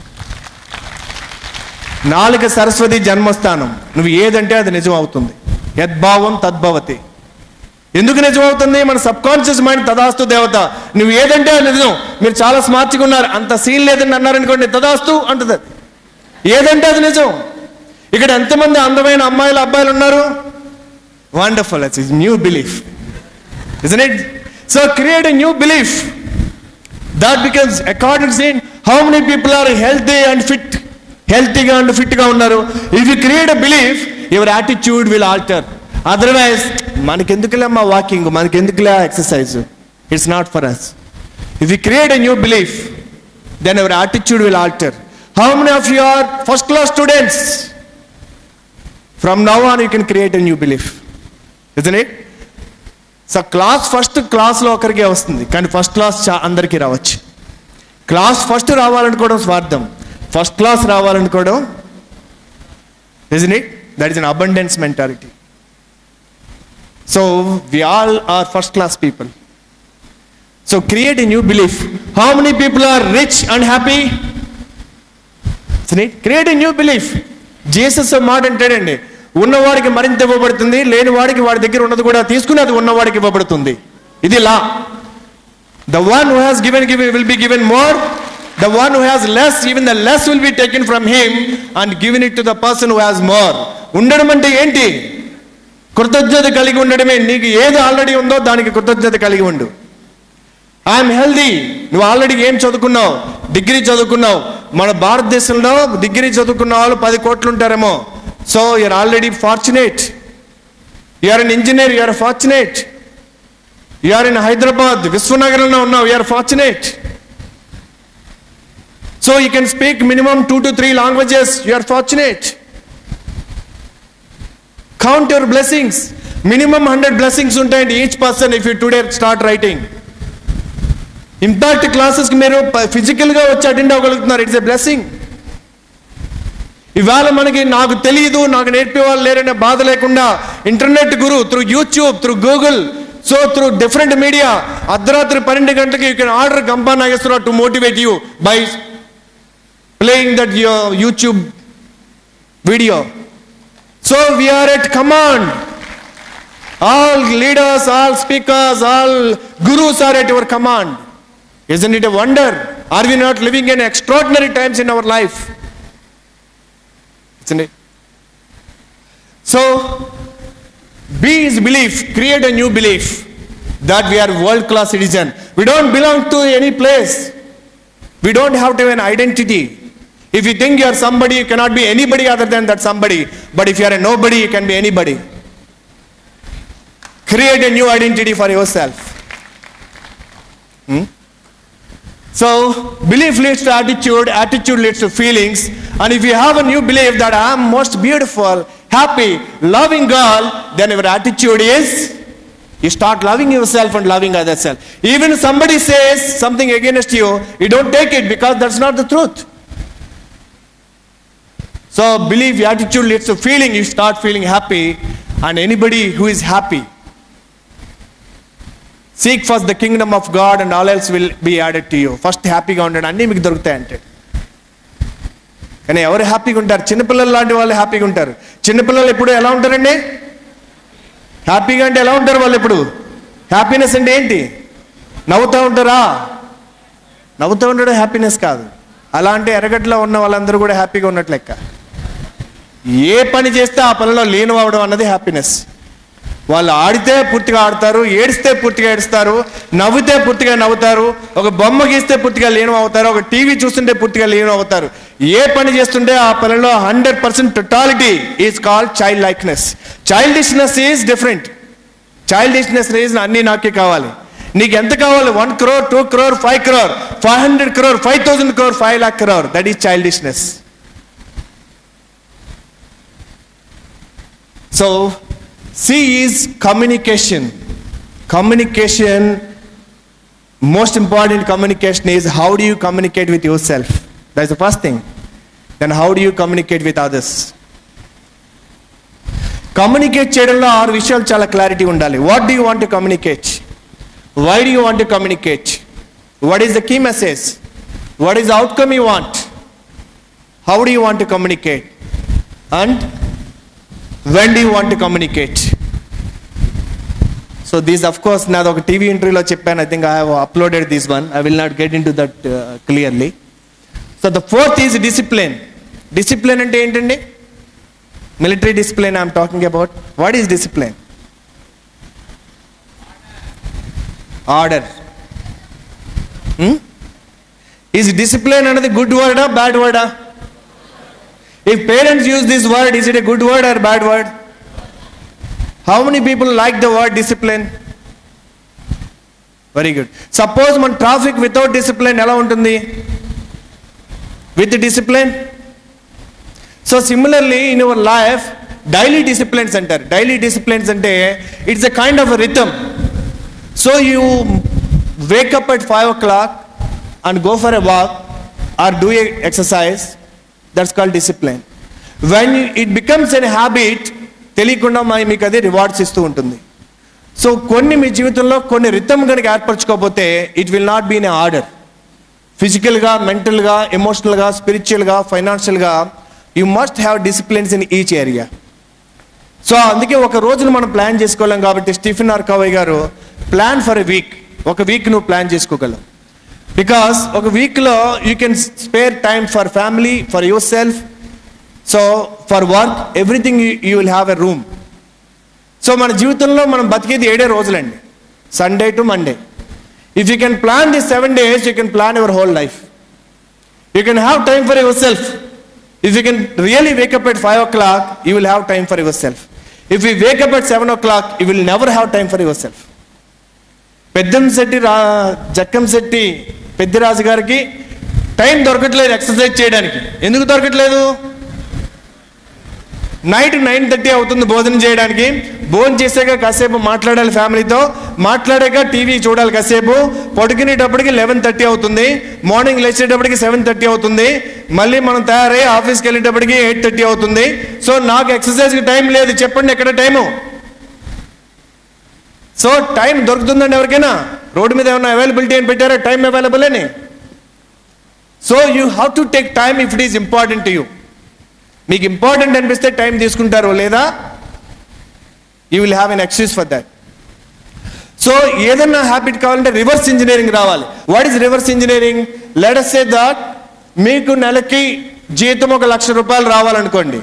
నాలుక సరస్వతి జన్మస్థానం నువ్వు ఏదంటే అది నిజం అవుతుంది యద్భావం తద్భవతి ఎందుకు నిజం అవుతుంది మన సబ్ కాన్షియస్ మైండ్ తదాస్తు దేవత నువ్వు ఏదంటే అది నిజం మీరు చాలా స్మార్ట్గా ఉన్నారు అంత సీన్ లేదని అన్నారనుకోండి తదాస్తు అంటుంది అది. ఏదంటే అది నిజం ఇక్కడ ఎంతమంది అందమైన అమ్మాయిలు అబ్బాయిలు ఉన్నారు wonderful it's new belief isn't it? So create a new belief. That becomes according to saying how many people are healthy and fit. హెల్తీగా అండ్ ఫిట్గా ఉన్నారు if you create a belief your attitude will alter otherwise మనకెందుకులే మా walking మనకెందుకులే exercise it's not for us if you create a new belief then your attitude will alter how many of you are first class students from now on you can create a new belief isn't it so class first క్లాస్లో ఒకరికే వస్తుంది కానీ first class చా అందరికీ రావచ్చు class first రావాలనుకోవడం స్వార్థం first class రావాలనుకోవడం isn't it that is an abundance mentality so we all are first class people so create a new belief how many people are rich and happy create a new belief Jesus మాట అంటాడండి ఉన్నవాడికి మరింత ఇవ్వబడుతుంది లేని వాడికి వాడి దగ్గర ఉన్నది కూడా తీసుకుని అది ఉన్నవాడికి ఇవ్వబడుతుంది ఇది law the one who has given given will be given more the one who has less even the less will be taken from him and given it to the person who has more ఉండడం అంటే ఏంటి కృతజ్ఞత కలిగి ఉండడమే నీకు ఏది already ఉందో దానికి కృతజ్ఞత కలిగి ఉండు ఐఎమ్ హెల్దీ నువ్వు ఆల్రెడీ ఏం చదువుకున్నావు డిగ్రీ చదువుకున్నావు మన భారతదేశంలో డిగ్రీ చదువుకున్న వాళ్ళు పది కోట్లు ఉంటారేమో so you're already fortunate you're an engineer you're fortunate you're in Hyderabad విశ్వనగరంలో ఉన్నావు you're fortunate so you can speak minimum two to three languages you're fortunate count your blessings minimum hundred blessings ఉంటాయండి each person if you today start writing impact క్లాసెస్కి మీరు ఫిజికల్గా వచ్చి attend అవ్వగలుగుతున్నారు it's a blessing ఇవాళ మనకి నాకు తెలియదు నాకు నేర్పే వాళ్ళు లేరనే బాధ లేకుండా internet guru through YouTube through Google so through different media అర్ధరాత్రి పన్నెండు గంటలకి you can order Gampa Nageswararao to motivate you by playing that YouTube video so we're at command all leaders all speakers all gurus are at your command Isn't it a wonder? Are we not living in extraordinary times in our life? Isn't it? So, be is belief, create a new belief that we are world class citizen. We don't belong to any place. We don't have to have an identity. If you think you are somebody, you cannot be anybody other than that somebody. But if you are a nobody, you can be anybody. Create a new identity for yourself. Hmm? So, belief leads to attitude, attitude leads to feelings. And if you have a new belief that I am most beautiful, happy, loving girl, then your attitude is you start loving yourself and loving others. Even if somebody says something against you, you don't take it because that's not the truth. So, belief, attitude leads to feeling, you start feeling happy. And anybody who is happy, seek first the kingdom of God and all else will be added to you first హ్యాపీగా ఉండండి అన్నీ మీకు దొరుకుతాయి అంటే కానీ ఎవరు హ్యాపీగా ఉంటారు చిన్నపిల్లలు లాంటి వాళ్ళు హ్యాపీగా ఉంటారు చిన్నపిల్లలు ఎప్పుడు ఎలా ఉంటారండి హ్యాపీగా అంటే ఎలా ఉంటారు వాళ్ళు ఎప్పుడు హ్యాపీనెస్ అంటే ఏంటి నవ్వుతూ ఉంటారా నవ్వుతూ ఉండడం హ్యాపీనెస్ కాదు అలాంటి ఎరగట్లో ఉన్న వాళ్ళందరూ కూడా హ్యాపీగా ఉన్నట్లు లెక్క ఏ పని చేస్తే ఆ పనిలో లీనం అవ్వడం అన్నది హ్యాపీనెస్ వాళ్ళు ఆడితే పూర్తిగా ఆడతారు ఏడిస్తే పూర్తిగా ఏడుస్తారు నవ్వితే పూర్తిగా నవ్వుతారు ఒక బొమ్మ గీస్తే పూర్తిగా లీనం అవుతారు ఒక టీవీ చూస్తుంటే పూర్తిగా లీనం అవుతారు ఏ పని చేస్తుంటే ఆ పనిలో hundred percent totality is called child likeness childishness is different childishness reason అన్నీ నాకే కావాలి నీకు ఎంత కావాలి one crore two crore five crore five hundred crore five thousand crore five lakh crore that is childishness so C is communication. Communication, most important communication is how do you communicate with yourself? That's the first thing. Then how do you communicate with others? Communicate చేయడంలో ఆరు విషయాలు చాలా clarity ఉండాలి what do you want to communicate why do you want to communicate what is the key message what is outcome you want how do you want to communicate and when do you want to communicate so these of course నాది ఒక TV ఇంటర్వ్యూలో చెప్పాను I think I have uploaded this one I will not get in to that clearly so the fourth is discipline discipline అంటే ఏంటండి military discipline I'm talking about what is discipline order is discipline అనేది good వర్డా bad వర్డా If parents use this word, is it a good word or bad word? How many people like the word discipline? Very good suppose మన traffic without discipline ఎలా ఉంటుంది with discipline so similarly in your life daily disciplines అంటారు daily disciplines అంటే it's a kind of rhythm so you wake up at five o'clock and go for a walk or do a exercise that's called discipline when it becomes an habit తెలియకుండా మా- మీకు అది rewards ఇస్తూ ఉంటుంది so కొన్ని మీ జీవితంలో కొన్ని rhythm కనుక ఏర్పరచుకోకపోతే it will not be in order ఫిజికల్గా మెంటల్గా ఎమోషనల్గా స్పిరిచువల్గా ఫైనాన్షియల్గా you must have disciplines in each area so అందుకే ఒక రోజును మనం ప్లాన్ చేసుకోలేం కాబట్టి స్టీఫెన్ ఆర్ కవయ్ గారు ప్లాన్ ఫర్ ఎ వీక్ ఒక వీక్ నువ్వు ప్లాన్ చేసుకోగలవు బికాస్ ఒక వీక్లో you can spare time for family for yourself so for work everything you will have a room so మన జీవితంలో మనం బతికేది ఏడే రోజులండి Sunday to Monday if you can plan this seven days you can plan your whole life you can have time for yourself if you can really wake up at five o'clock you will have time for yourself if you wake up at seven o'clock you will never have time for yourself పెద్దం శెట్టి రా జక్కం శెట్టి పెద్దిరాజు గారికి time దొరకట్లేదు exercise చేయడానికి ఎందుకు దొరకట్లేదు night nine thirty అవుతుంది భోజనం చేయడానికి భోజనం చేసాక కాసేపు మాట్లాడాలి ఫ్యామిలీతో మాట్లాడాక టీవీ చూడాలి కాసేపు పడుకునేటప్పటికి లెవెన్ థర్టీ అవుతుంది మార్నింగ్ లేచేటప్పటికి సెవెన్ థర్టీ అవుతుంది మళ్ళీ మనం తయారై ఆఫీస్కి వెళ్ళేటప్పటికి ఎయిట్ థర్టీ అవుతుంది సో నాకు ఎక్సర్సైజ్కి టైం లేదు చెప్పండి ఎక్కడ టైము సో టైం దొరుకుతుందండి ఎవరికైనా రోడ్డు మీద ఏమైనా అవైలబిలిటీ అని పెట్టారా టైం అవైలబుల్ అని so you have to take time if it is important to you మీకు ఇంపార్టెంట్ అనిపిస్తే టైం తీసుకుంటారు లేదా you will have an excuse for that so ఏదన్నా హ్యాబిట్ కావాలంటే రివర్స్ ఇంజనీరింగ్ రావాలి what is reverse engineering let's say that మీకు నెలకి జీతం ఒక లక్ష రూపాయలు రావాలనుకోండి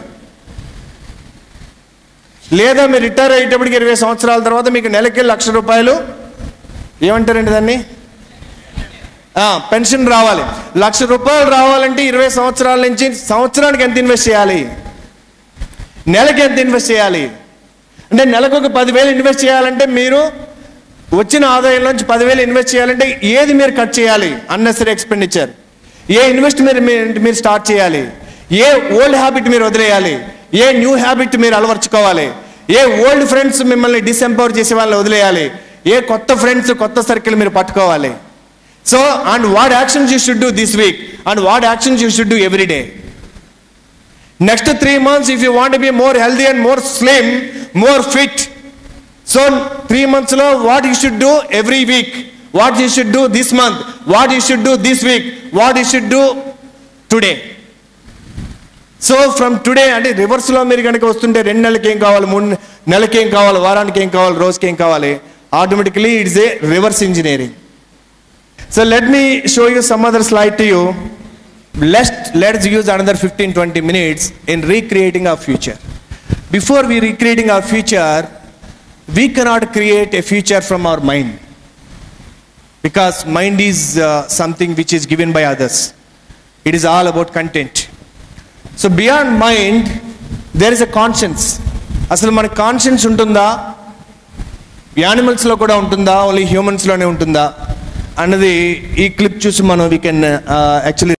లేదా మీరు రిటైర్ అయ్యేటప్పటికి ఇరవై సంవత్సరాల తర్వాత మీకు నెలకి లక్ష రూపాయలు ఏమంటారండి దాన్ని పెన్షన్ రావాలి లక్ష రూపాయలు రావాలంటే ఇరవై సంవత్సరాల నుంచి సంవత్సరానికి ఎంత ఇన్వెస్ట్ చేయాలి నెలకి ఎంత ఇన్వెస్ట్ చేయాలి అంటే నెలకు ఒక పదివేలు ఇన్వెస్ట్ చేయాలంటే మీరు వచ్చిన ఆదాయం నుంచి పదివేలు ఇన్వెస్ట్ చేయాలంటే ఏది మీరు కట్ చేయాలి అన్నెసరీ ఎక్స్పెండిచర్ ఏ ఇన్వెస్ట్ మీరు మీరు- మీరు స్టార్ట్ చేయాలి ఏ ఓల్డ్ హ్యాబిట్ మీరు వదిలేయాలి ఏ న్యూ హ్యాబిట్ మీరు అలవర్చుకోవాలి ఏ ఓల్డ్ ఫ్రెండ్స్ మిమ్మల్ని డిసెంపవర్ చేసే వాళ్ళని వదిలేయాలి ఏ కొత్త ఫ్రెండ్స్ కొత్త సర్కిల్ మీరు పట్టుకోవాలి so and what actions you should do this week and what actions you should do every day next three months if you want be more healthy and more slim more fit so three మంత్స్లో what you should do every week what you should do this month what you should do this week what you should do today so from today అంటే రివర్స్లో మీరు కనుక వస్తుంటే రెండు నెలలకి ఏం కావాలి మూడు నెలలకి ఏం కావాలి వారానికి ఏం కావాలి రోజుకి ఏం కావాలి automatically it's a reverse engineering so let me show you some other slide to you let's let's use another 15 20 minutes in recreating our future before we recreating our future we cannot create a future from our mind because mind is uh, something which is given by others it is all about content so beyond mind there is a conscience అసలు మన conscience ఉంటుందా యానిమల్స్లో కూడా ఉంటుందా only హ్యూమన్స్లోనే ఉంటుందా అన్నది ఈ clip చూసి మనం వీ కెన్ యాక్చువల్లీ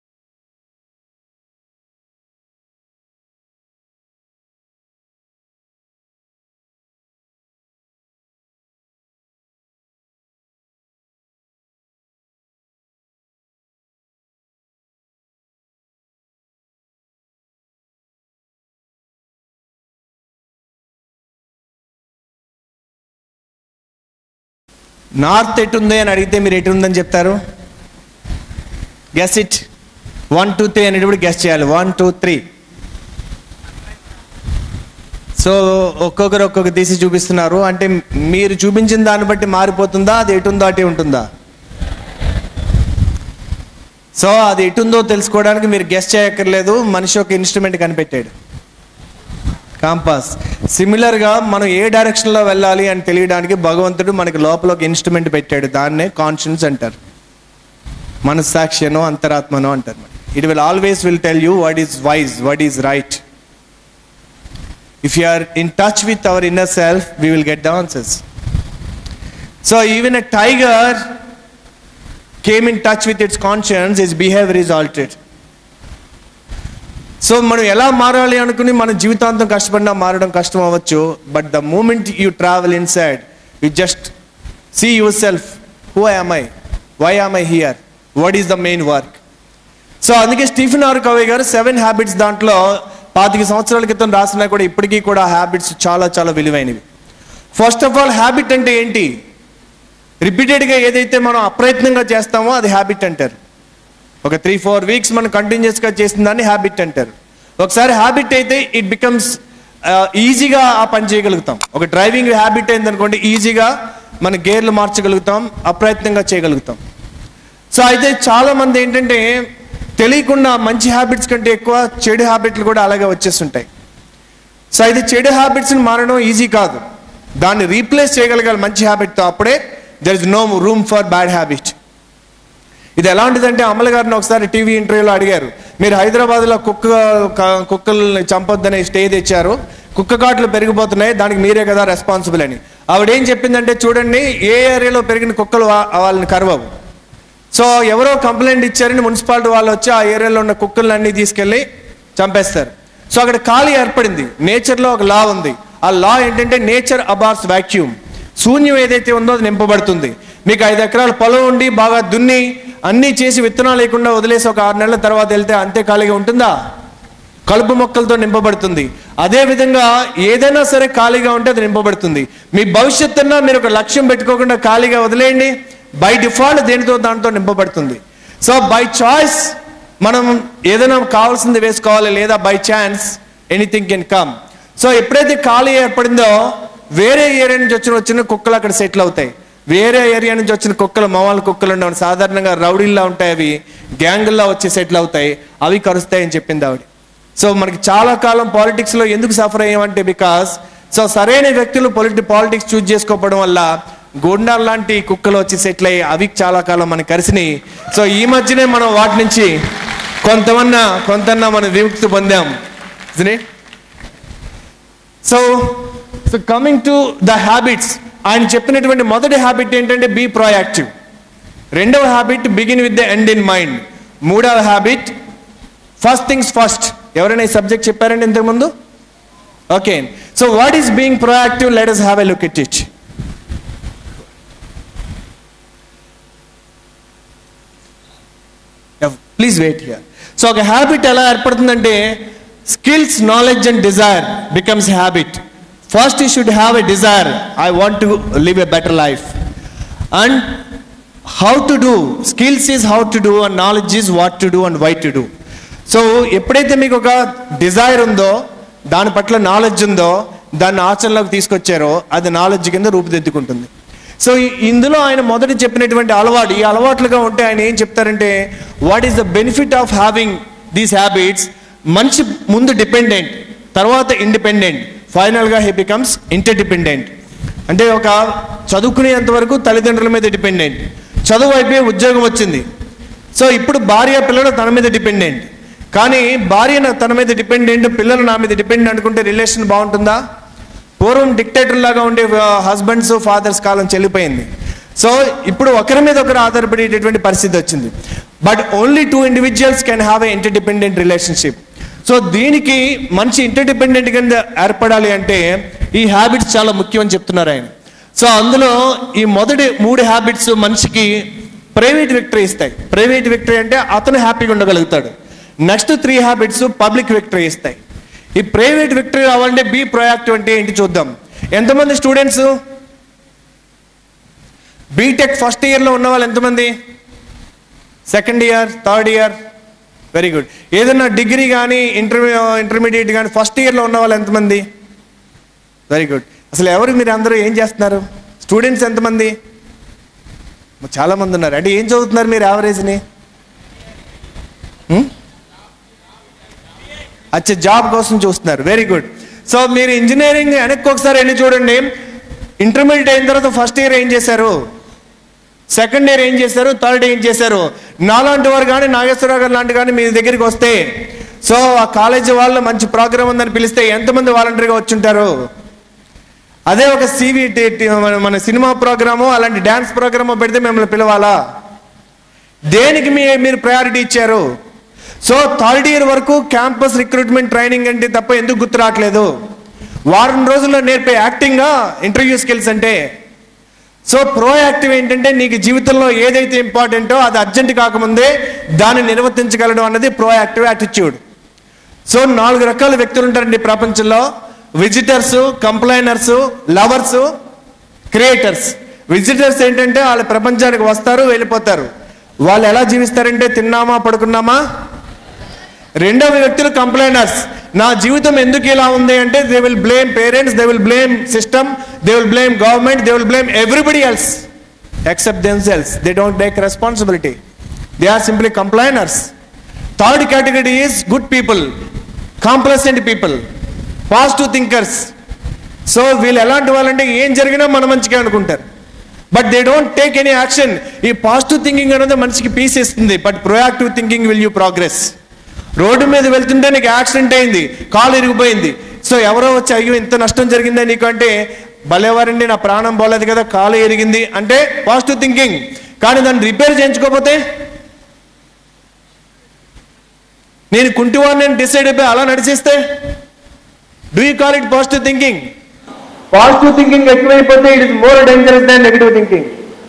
నార్త్ ఎటుంది అని అడిగితే మీరు ఎటు ఉందని చెప్తారు guess it one two three అనేటప్పుడు గెస్ చేయాలి వన్ టూ త్రీ సో ఒక్కొక్కరు ఒక్కొక్క తీసి చూపిస్తున్నారు అంటే మీరు చూపించిన దాన్ని బట్టి మారిపోతుందా అది ఎటుందో అటే ఉంటుందా సో అది ఎటుందో తెలుసుకోవడానికి మీరు గెస్ చేయక్కర్లేదు మనిషి ఒక ఇన్స్ట్రుమెంట్ కనిపెట్టాడు కాంపాస్ సిమిలర్గా మనం ఏ డైరెక్షన్లో వెళ్ళాలి అని తెలియడానికి భగవంతుడు మనకి లోపల ఒక ఇన్స్ట్రుమెంట్ పెట్టాడు దాన్నే కాన్షియన్స్ అంటారు మనస్సాక్షినో అంతరాత్మనో అంటారు it will always will tell you what is wise what is right if you are in touch with our inner self we will get the answers so even a tiger came in touch with its conscience is behaviour is altered సో మనం ఎలా మారాలి అనుకుని మన జీవితాంతం కష్టపడినా మారడం కష్టం అవ్వచ్చు but the moment you travel inside you just see yourself who I'm I why am I here what is the main work so అందుకే స్టీఫెన్ ఆర్ కవే గారు సెవెన్ హ్యాబిట్స్ దాంట్లో పాతిక సంవత్సరాల క్రితం రాసినా కూడా ఇప్పటికీ కూడా హ్యాబిట్స్ చాలా చాలా విలువైనవి ఫస్ట్ ఆఫ్ ఆల్ హ్యాబిట్ అంటే ఏంటి రిపీటెడ్గా ఏదైతే మనం అప్రయత్నంగా చేస్తామో అది హ్యాబిట్ అంటారు ఒక త్రీ ఫోర్ వీక్స్ మనం కంటిన్యూస్గా చేసిన దాన్ని హ్యాబిట్ అంటారు ఒకసారి హ్యాబిట్ అయితే ఇట్ బికమ్స్ ఈజీగా ఆ పని చేయగలుగుతాం ఒక డ్రైవింగ్ హ్యాబిట్ అయిందనుకోండి ఈజీగా మన గేర్లు మార్చగలుగుతాం అప్రయత్నంగా చేయగలుగుతాం సో అయితే చాలా మంది ఏంటంటే తెలియకుండా మంచి హ్యాబిట్స్ కంటే ఎక్కువ చెడు హ్యాబిట్లు కూడా అలాగే వచ్చేస్తుంటాయి సో అయితే చెడు హ్యాబిట్స్ని మారడం ఈజీ కాదు దాన్ని రీప్లేస్ చేయగలగాలి మంచి హ్యాబిట్తో అప్పుడే there is no room for bad habit ఇది ఎలాంటిదంటే అమల గారిని ఒకసారి టీవీ ఇంటర్వ్యూలో అడిగారు మీరు హైదరాబాద్లో కుక్క క- కుక్కల్ని చంపొద్దని స్టే తెచ్చారు కుక్క కాట్లు పెరిగిపోతున్నాయి దానికి మీరే కదా రెస్పాన్సిబుల్ అని ఆవిడ ఏం చెప్పిందంటే చూడండి ఏ ఏరియాలో పెరిగిన కుక్కలు వా- వాళ్ళని కరవవు సో ఎవరో కంప్లైంట్ ఇచ్చారని మున్సిపాలిటీ వాళ్ళు వచ్చి ఆ ఏరియాలో ఉన్న కుక్కలను అన్ని తీసుకెళ్ళి చంపేస్తారు సో అక్కడ ఖాళీ ఏర్పడింది నేచర్లో ఒక లా ఉంది ఆ లా ఏంటంటే నేచర్ అబార్స్ వాక్యూమ్ శూన్యం ఏదైతే ఉందో అది నింపబడుతుంది మీకు ఐదు ఎకరాల పొలం ఉండి బాగా దున్ని అన్నీ చేసి విత్తనాలు లేకుండా వదిలేసి ఒక ఆరు నెలల తర్వాత వెళ్తే అంతే ఖాళీగా ఉంటుందా కలుపు మొక్కలతో నింపబడుతుంది అదే విధంగా ఏదైనా సరే ఖాళీగా ఉంటే అది నింపబడుతుంది మీ భవిష్యత్తున మీరు ఒక లక్ష్యం పెట్టుకోకుండా ఖాళీగా వదిలేయండి బై డిఫాల్ట్ దేనితో దాంతో నింపబడుతుంది సో బై చాయిస్ మనం ఏదైనా కావాల్సింది వేసుకోవాలి లేదా by chance anything can come so ఎప్పుడైతే ఖాళీ ఏర్పడిందో వేరే ఏరియా నుంచి వచ్చిన వచ్చిన కుక్కలు అక్కడ సెటిల్ అవుతాయి వేరే ఏరియా నుంచి వచ్చిన కుక్కలు మామూలు కుక్కలు ఉండవు సాధారణంగా రౌడీల్లా ఉంటాయి అవి గ్యాంగుల్లా వచ్చి సెటిల్ అవుతాయి అవి కరుస్తాయి అని చెప్పింది ఆవిడ సో మనకి చాలా కాలం పాలిటిక్స్లో ఎందుకు సఫర్ అయ్యామంటే బికాస్ సో సరైన వ్యక్తులు పొలిటి పాలిటిక్స్ చూజ్ చేసుకోవడం వల్ల గోండాల్ లాంటి కుక్కలు వచ్చి సెటిల్ అయ్యి అవి చాలా కాలం మనకి కరిసినాయి సో ఈ మధ్యనే మనం వాటి నుంచి కొంతమన్నా కొంతన్నా మనం విముక్తి పొందాం so so coming to the habits ఆయన చెప్పినటువంటి మొదటి హ్యాబిట్ ఏంటంటే బీ ప్రోయాక్టివ్ రెండవ habit begin with the end in mind మూడవ హ్యాబిట్ ఫస్ట్ థింగ్స్ ఫస్ట్ ఎవరైనా ఈ సబ్జెక్ట్ చెప్పారండి ఇంతకుముందు okay so what is being proactive let us have a look it it please wait here so ఒక habit ఎలా ఏర్పడుతుందంటే skills knowledge and desire becomes habit first you should have a desire I want to live a better life and how to do skills is how to do and knowledge is what to do and why to do so ఎప్పుడైతే మీకు ఒక Dzire ఉందో దాని పట్ల knowledge ఉందో దాన్ని ఆచరణలోకి తీసుకొచ్చారో అది నాలెడ్జ్ కింద రూపుదిద్దుకుంటుంది సో ఈ- ఇందులో ఆయన మొదట చెప్పినటువంటి అలవాటు ఈ అలవాట్లుగా ఉంటే ఆయన ఏం చెప్తారంటే what is the benefit of having these habits మనిషి ముందు డిపెండెంట్ తర్వాత ఇండిపెండెంట్ ఫైనల్గా హీ బికమ్స్ ఇంటర్డిపెండెంట్ అంటే ఒక చదువుకునేంత వరకు తల్లిదండ్రుల మీద డిపెండెంట్ చదువు అయిపోయి ఉద్యోగం వచ్చింది సో ఇప్పుడు భార్య పిల్లలు తన మీద డిపెండెంట్ కానీ భార్య నా- తన మీద డిపెండెంట్ పిల్లలు నా మీద డిపెండెంట్ అనుకుంటే రిలేషన్ బాగుంటుందా పూర్వం డిక్టేటర్ లాగా ఉండే హస్బెండ్స్ ఫాదర్స్ కాలం చెల్లిపోయింది సో ఇప్పుడు ఒకరి మీద ఒకరు ఆధారపడేటటువంటి పరిస్థితి వచ్చింది but only two individuals can have a interdependent relationship so దీనికి మంచి ఇంటర్డిపెండెంట్ కింద ఏర్పడాలి అంటే ఈ హ్యాబిట్స్ చాలా ముఖ్యం అని చెప్తున్నారు ఆయన సో అందులో ఈ మొదటి మూడు హ్యాబిట్స్ మనిషికి ప్రైవేట్ విక్టరీ ఇస్తాయి ప్రైవేట్ విక్టరీ అంటే అతను హ్యాపీగా ఉండగలుగుతాడు next three habits public victory ఇస్తాయి ఈ ప్రైవేట్ విక్టరీ రావాలంటే బీ ప్రొయాక్టివ్ అంటే ఏంటి చూద్దాం ఎంతమంది స్టూడెంట్స్ బీటెక్ ఫస్ట్ ఇయర్లో ఉన్న వాళ్ళు ఎంతమంది second year third year very good ఏదైనా డిగ్రీ కానీ ఇంటర్మీ ఇంటర్మీడియట్ కానీ ఫస్ట్ ఇయర్లో ఉన్న వాళ్ళు ఎంతమంది వెరీ గుడ్ అసలు ఎవరు మీరు అందరూ ఏం చేస్తున్నారు స్టూడెంట్స్ ఎంతమంది చాలా మంది ఉన్నారు అంటే ఏం చదువుతున్నారు మీరు యావరేజ్ని అచ్చా జాబ్ కోసం చూస్తున్నారు వెరీ గుడ్ సో మీరు ఇంజనీరింగ్ వెనక్కి ఒకసారి వెళ్ళి చూడండి ఇంటర్మీడియట్ అయిన తర్వాత ఫస్ట్ ఇయర్ ఏం చేశారు సెకండ్ ఇయర్ ఏం చేశారు థర్డ్ ఏం చేశారు నాలాంటి వారు కానీ నాగేశ్వరరావు గారు లాంటి కానీ మీ దగ్గరికి వస్తే సో ఆ కాలేజీ వాళ్ళు మంచి ప్రోగ్రామ్ ఉందని పిలిస్తే ఎంతమంది వాలంటరీగా వచ్చుంటారు అదే ఒక సివి మన సినిమా ప్రోగ్రాము అలాంటి డ్యాన్స్ ప్రోగ్రాము పెడితే మిమ్మల్ని పిలవాలా దేనికి మీ మీరు ప్రయారిటీ ఇచ్చారు సో థర్డ్ ఇయర్ వరకు క్యాంపస్ రిక్రూట్మెంట్ ట్రైనింగ్ అంటే తప్ప ఎందుకు గుర్తు రావట్లేదు వారం రోజుల్లో నేర్పే యాక్టింగ్ ఇంటర్వ్యూ స్కిల్స్ అంటే సో ప్రో యాక్టివ్ ఏంటంటే నీకు జీవితంలో ఏదైతే ఇంపార్టెంటో అది అర్జెంట్ కాకముందే దాన్ని నిర్వర్తించగలడం అన్నది ప్రో యాక్టివ్ యాటిట్యూడ్ సో నాలుగు రకాల వ్యక్తులు ఉంటారండి ఈ ప్రపంచంలో visitors complainers lovers creators visitors ఏంటంటే వాళ్ళ ప్రపంచానికి వస్తారు వెళ్ళిపోతారు వాళ్ళు ఎలా జీవిస్తారంటే తిన్నామా పడుకున్నామా రెండవ వ్యక్తులు కంప్లైనర్స్ నా జీవితం ఎందుకు ఇలా ఉంది అంటే they will blame parents they will blame system they will blame government they will blame everybody else except themselves they don't take responsibility they are simply complainers third category is good people complacent people positive thinkers so వీళ్ళు ఎలాంటి వాళ్ళంటే ఏం జరిగినా మన మంచిగా అనుకుంటారు but they don't take any action ఈ positive thinking అనేది మనిషికి పీస్ ఇస్తుంది but proactive thinking will you progress road మీద వెళ్తుంటే నీకు యాక్సిడెంట్ అయింది కాలు ఇరిగిపోయింది సో ఎవరో వచ్చి అయ్యో ఇంత నష్టం జరిగిందా నీకు అంటే భలేవారండి నా ప్రాణం పోలేదు కదా కాలు ఎరిగింది అంటే పాజిటివ్ థింకింగ్ కానీ దాన్ని రిపేర్ చేయించుకోకపోతే నేను కుంటివాడిని నేను డిసైడ్ అయిపోయి అలా నడిచేస్తే do you call it positive thinking positive thinking ఎక్కువైపోతే it is more dangerous than negative thinking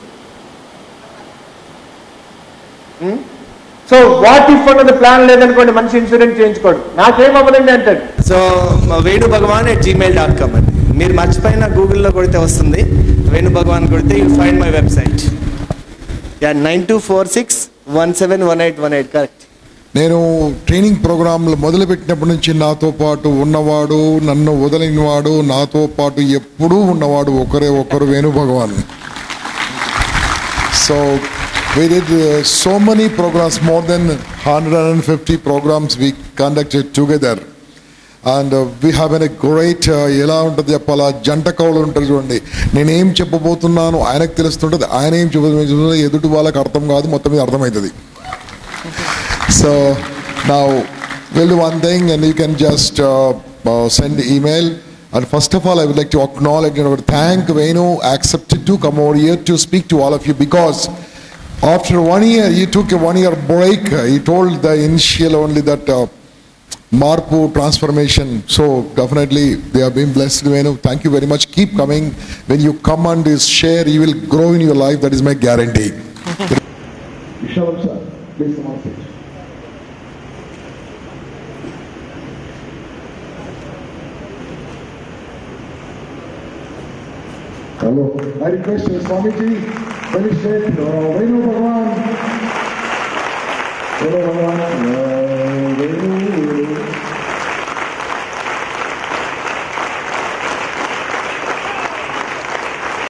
so what if అన్నది ప్లాన్ లేదనుకోండి మనిషి ఇన్సూరెన్స్ చేయించుకోడు నాకేం అవ్వదండి అంటాడు so Venu Bhagavan at Gmail dot com అండి మీరు మర్చిపోయిన గూగుల్లో కొడితే వస్తుంది వేణు భగవాన్ కొడితే you find my website yeah nine two four six one seven one eight one eight correct నేను ట్రైనింగ్ ప్రోగ్రాంలు మొదలుపెట్టినప్పటి నుంచి నాతో పాటు ఉన్నవాడు నన్ను వదలినవాడు నాతో పాటు ఎప్పుడూ ఉన్నవాడు ఒకరే ఒకరు Venu Bhagavan so we did uh, so many programs more than 150 programs we conducted together and we have an a great ఎలా ఉంటుంది చెప్పాలా జంట కవులు ఉంటారు చూడండి నేనేం చెప్పబోతున్నాను ఆయనకు తెలుస్తుంటుంది ఆయన ఏం చెప్పబోతున్నా ఎదుటి వాళ్ళకి అర్థం కాదు మొత్తం మీద అర్థమవుతుంది సో నా we'll do one thing and you can just uh, uh, send the email and first of all i would like to acknowledge and thank venu accepted to come over here to speak to all of you because after one year he took a one year break he told the initial only that uh, Marpu transformation. So definitely they have been blessed. Venu. Thank you very much. Keep coming. When you come and share, you will grow in your life. That is my guarantee. Shalom, sir. Please come on stage. Hello. I request uh, Swamiji, very straight, uh, Venu Bhagwan. Venu Bhagwan.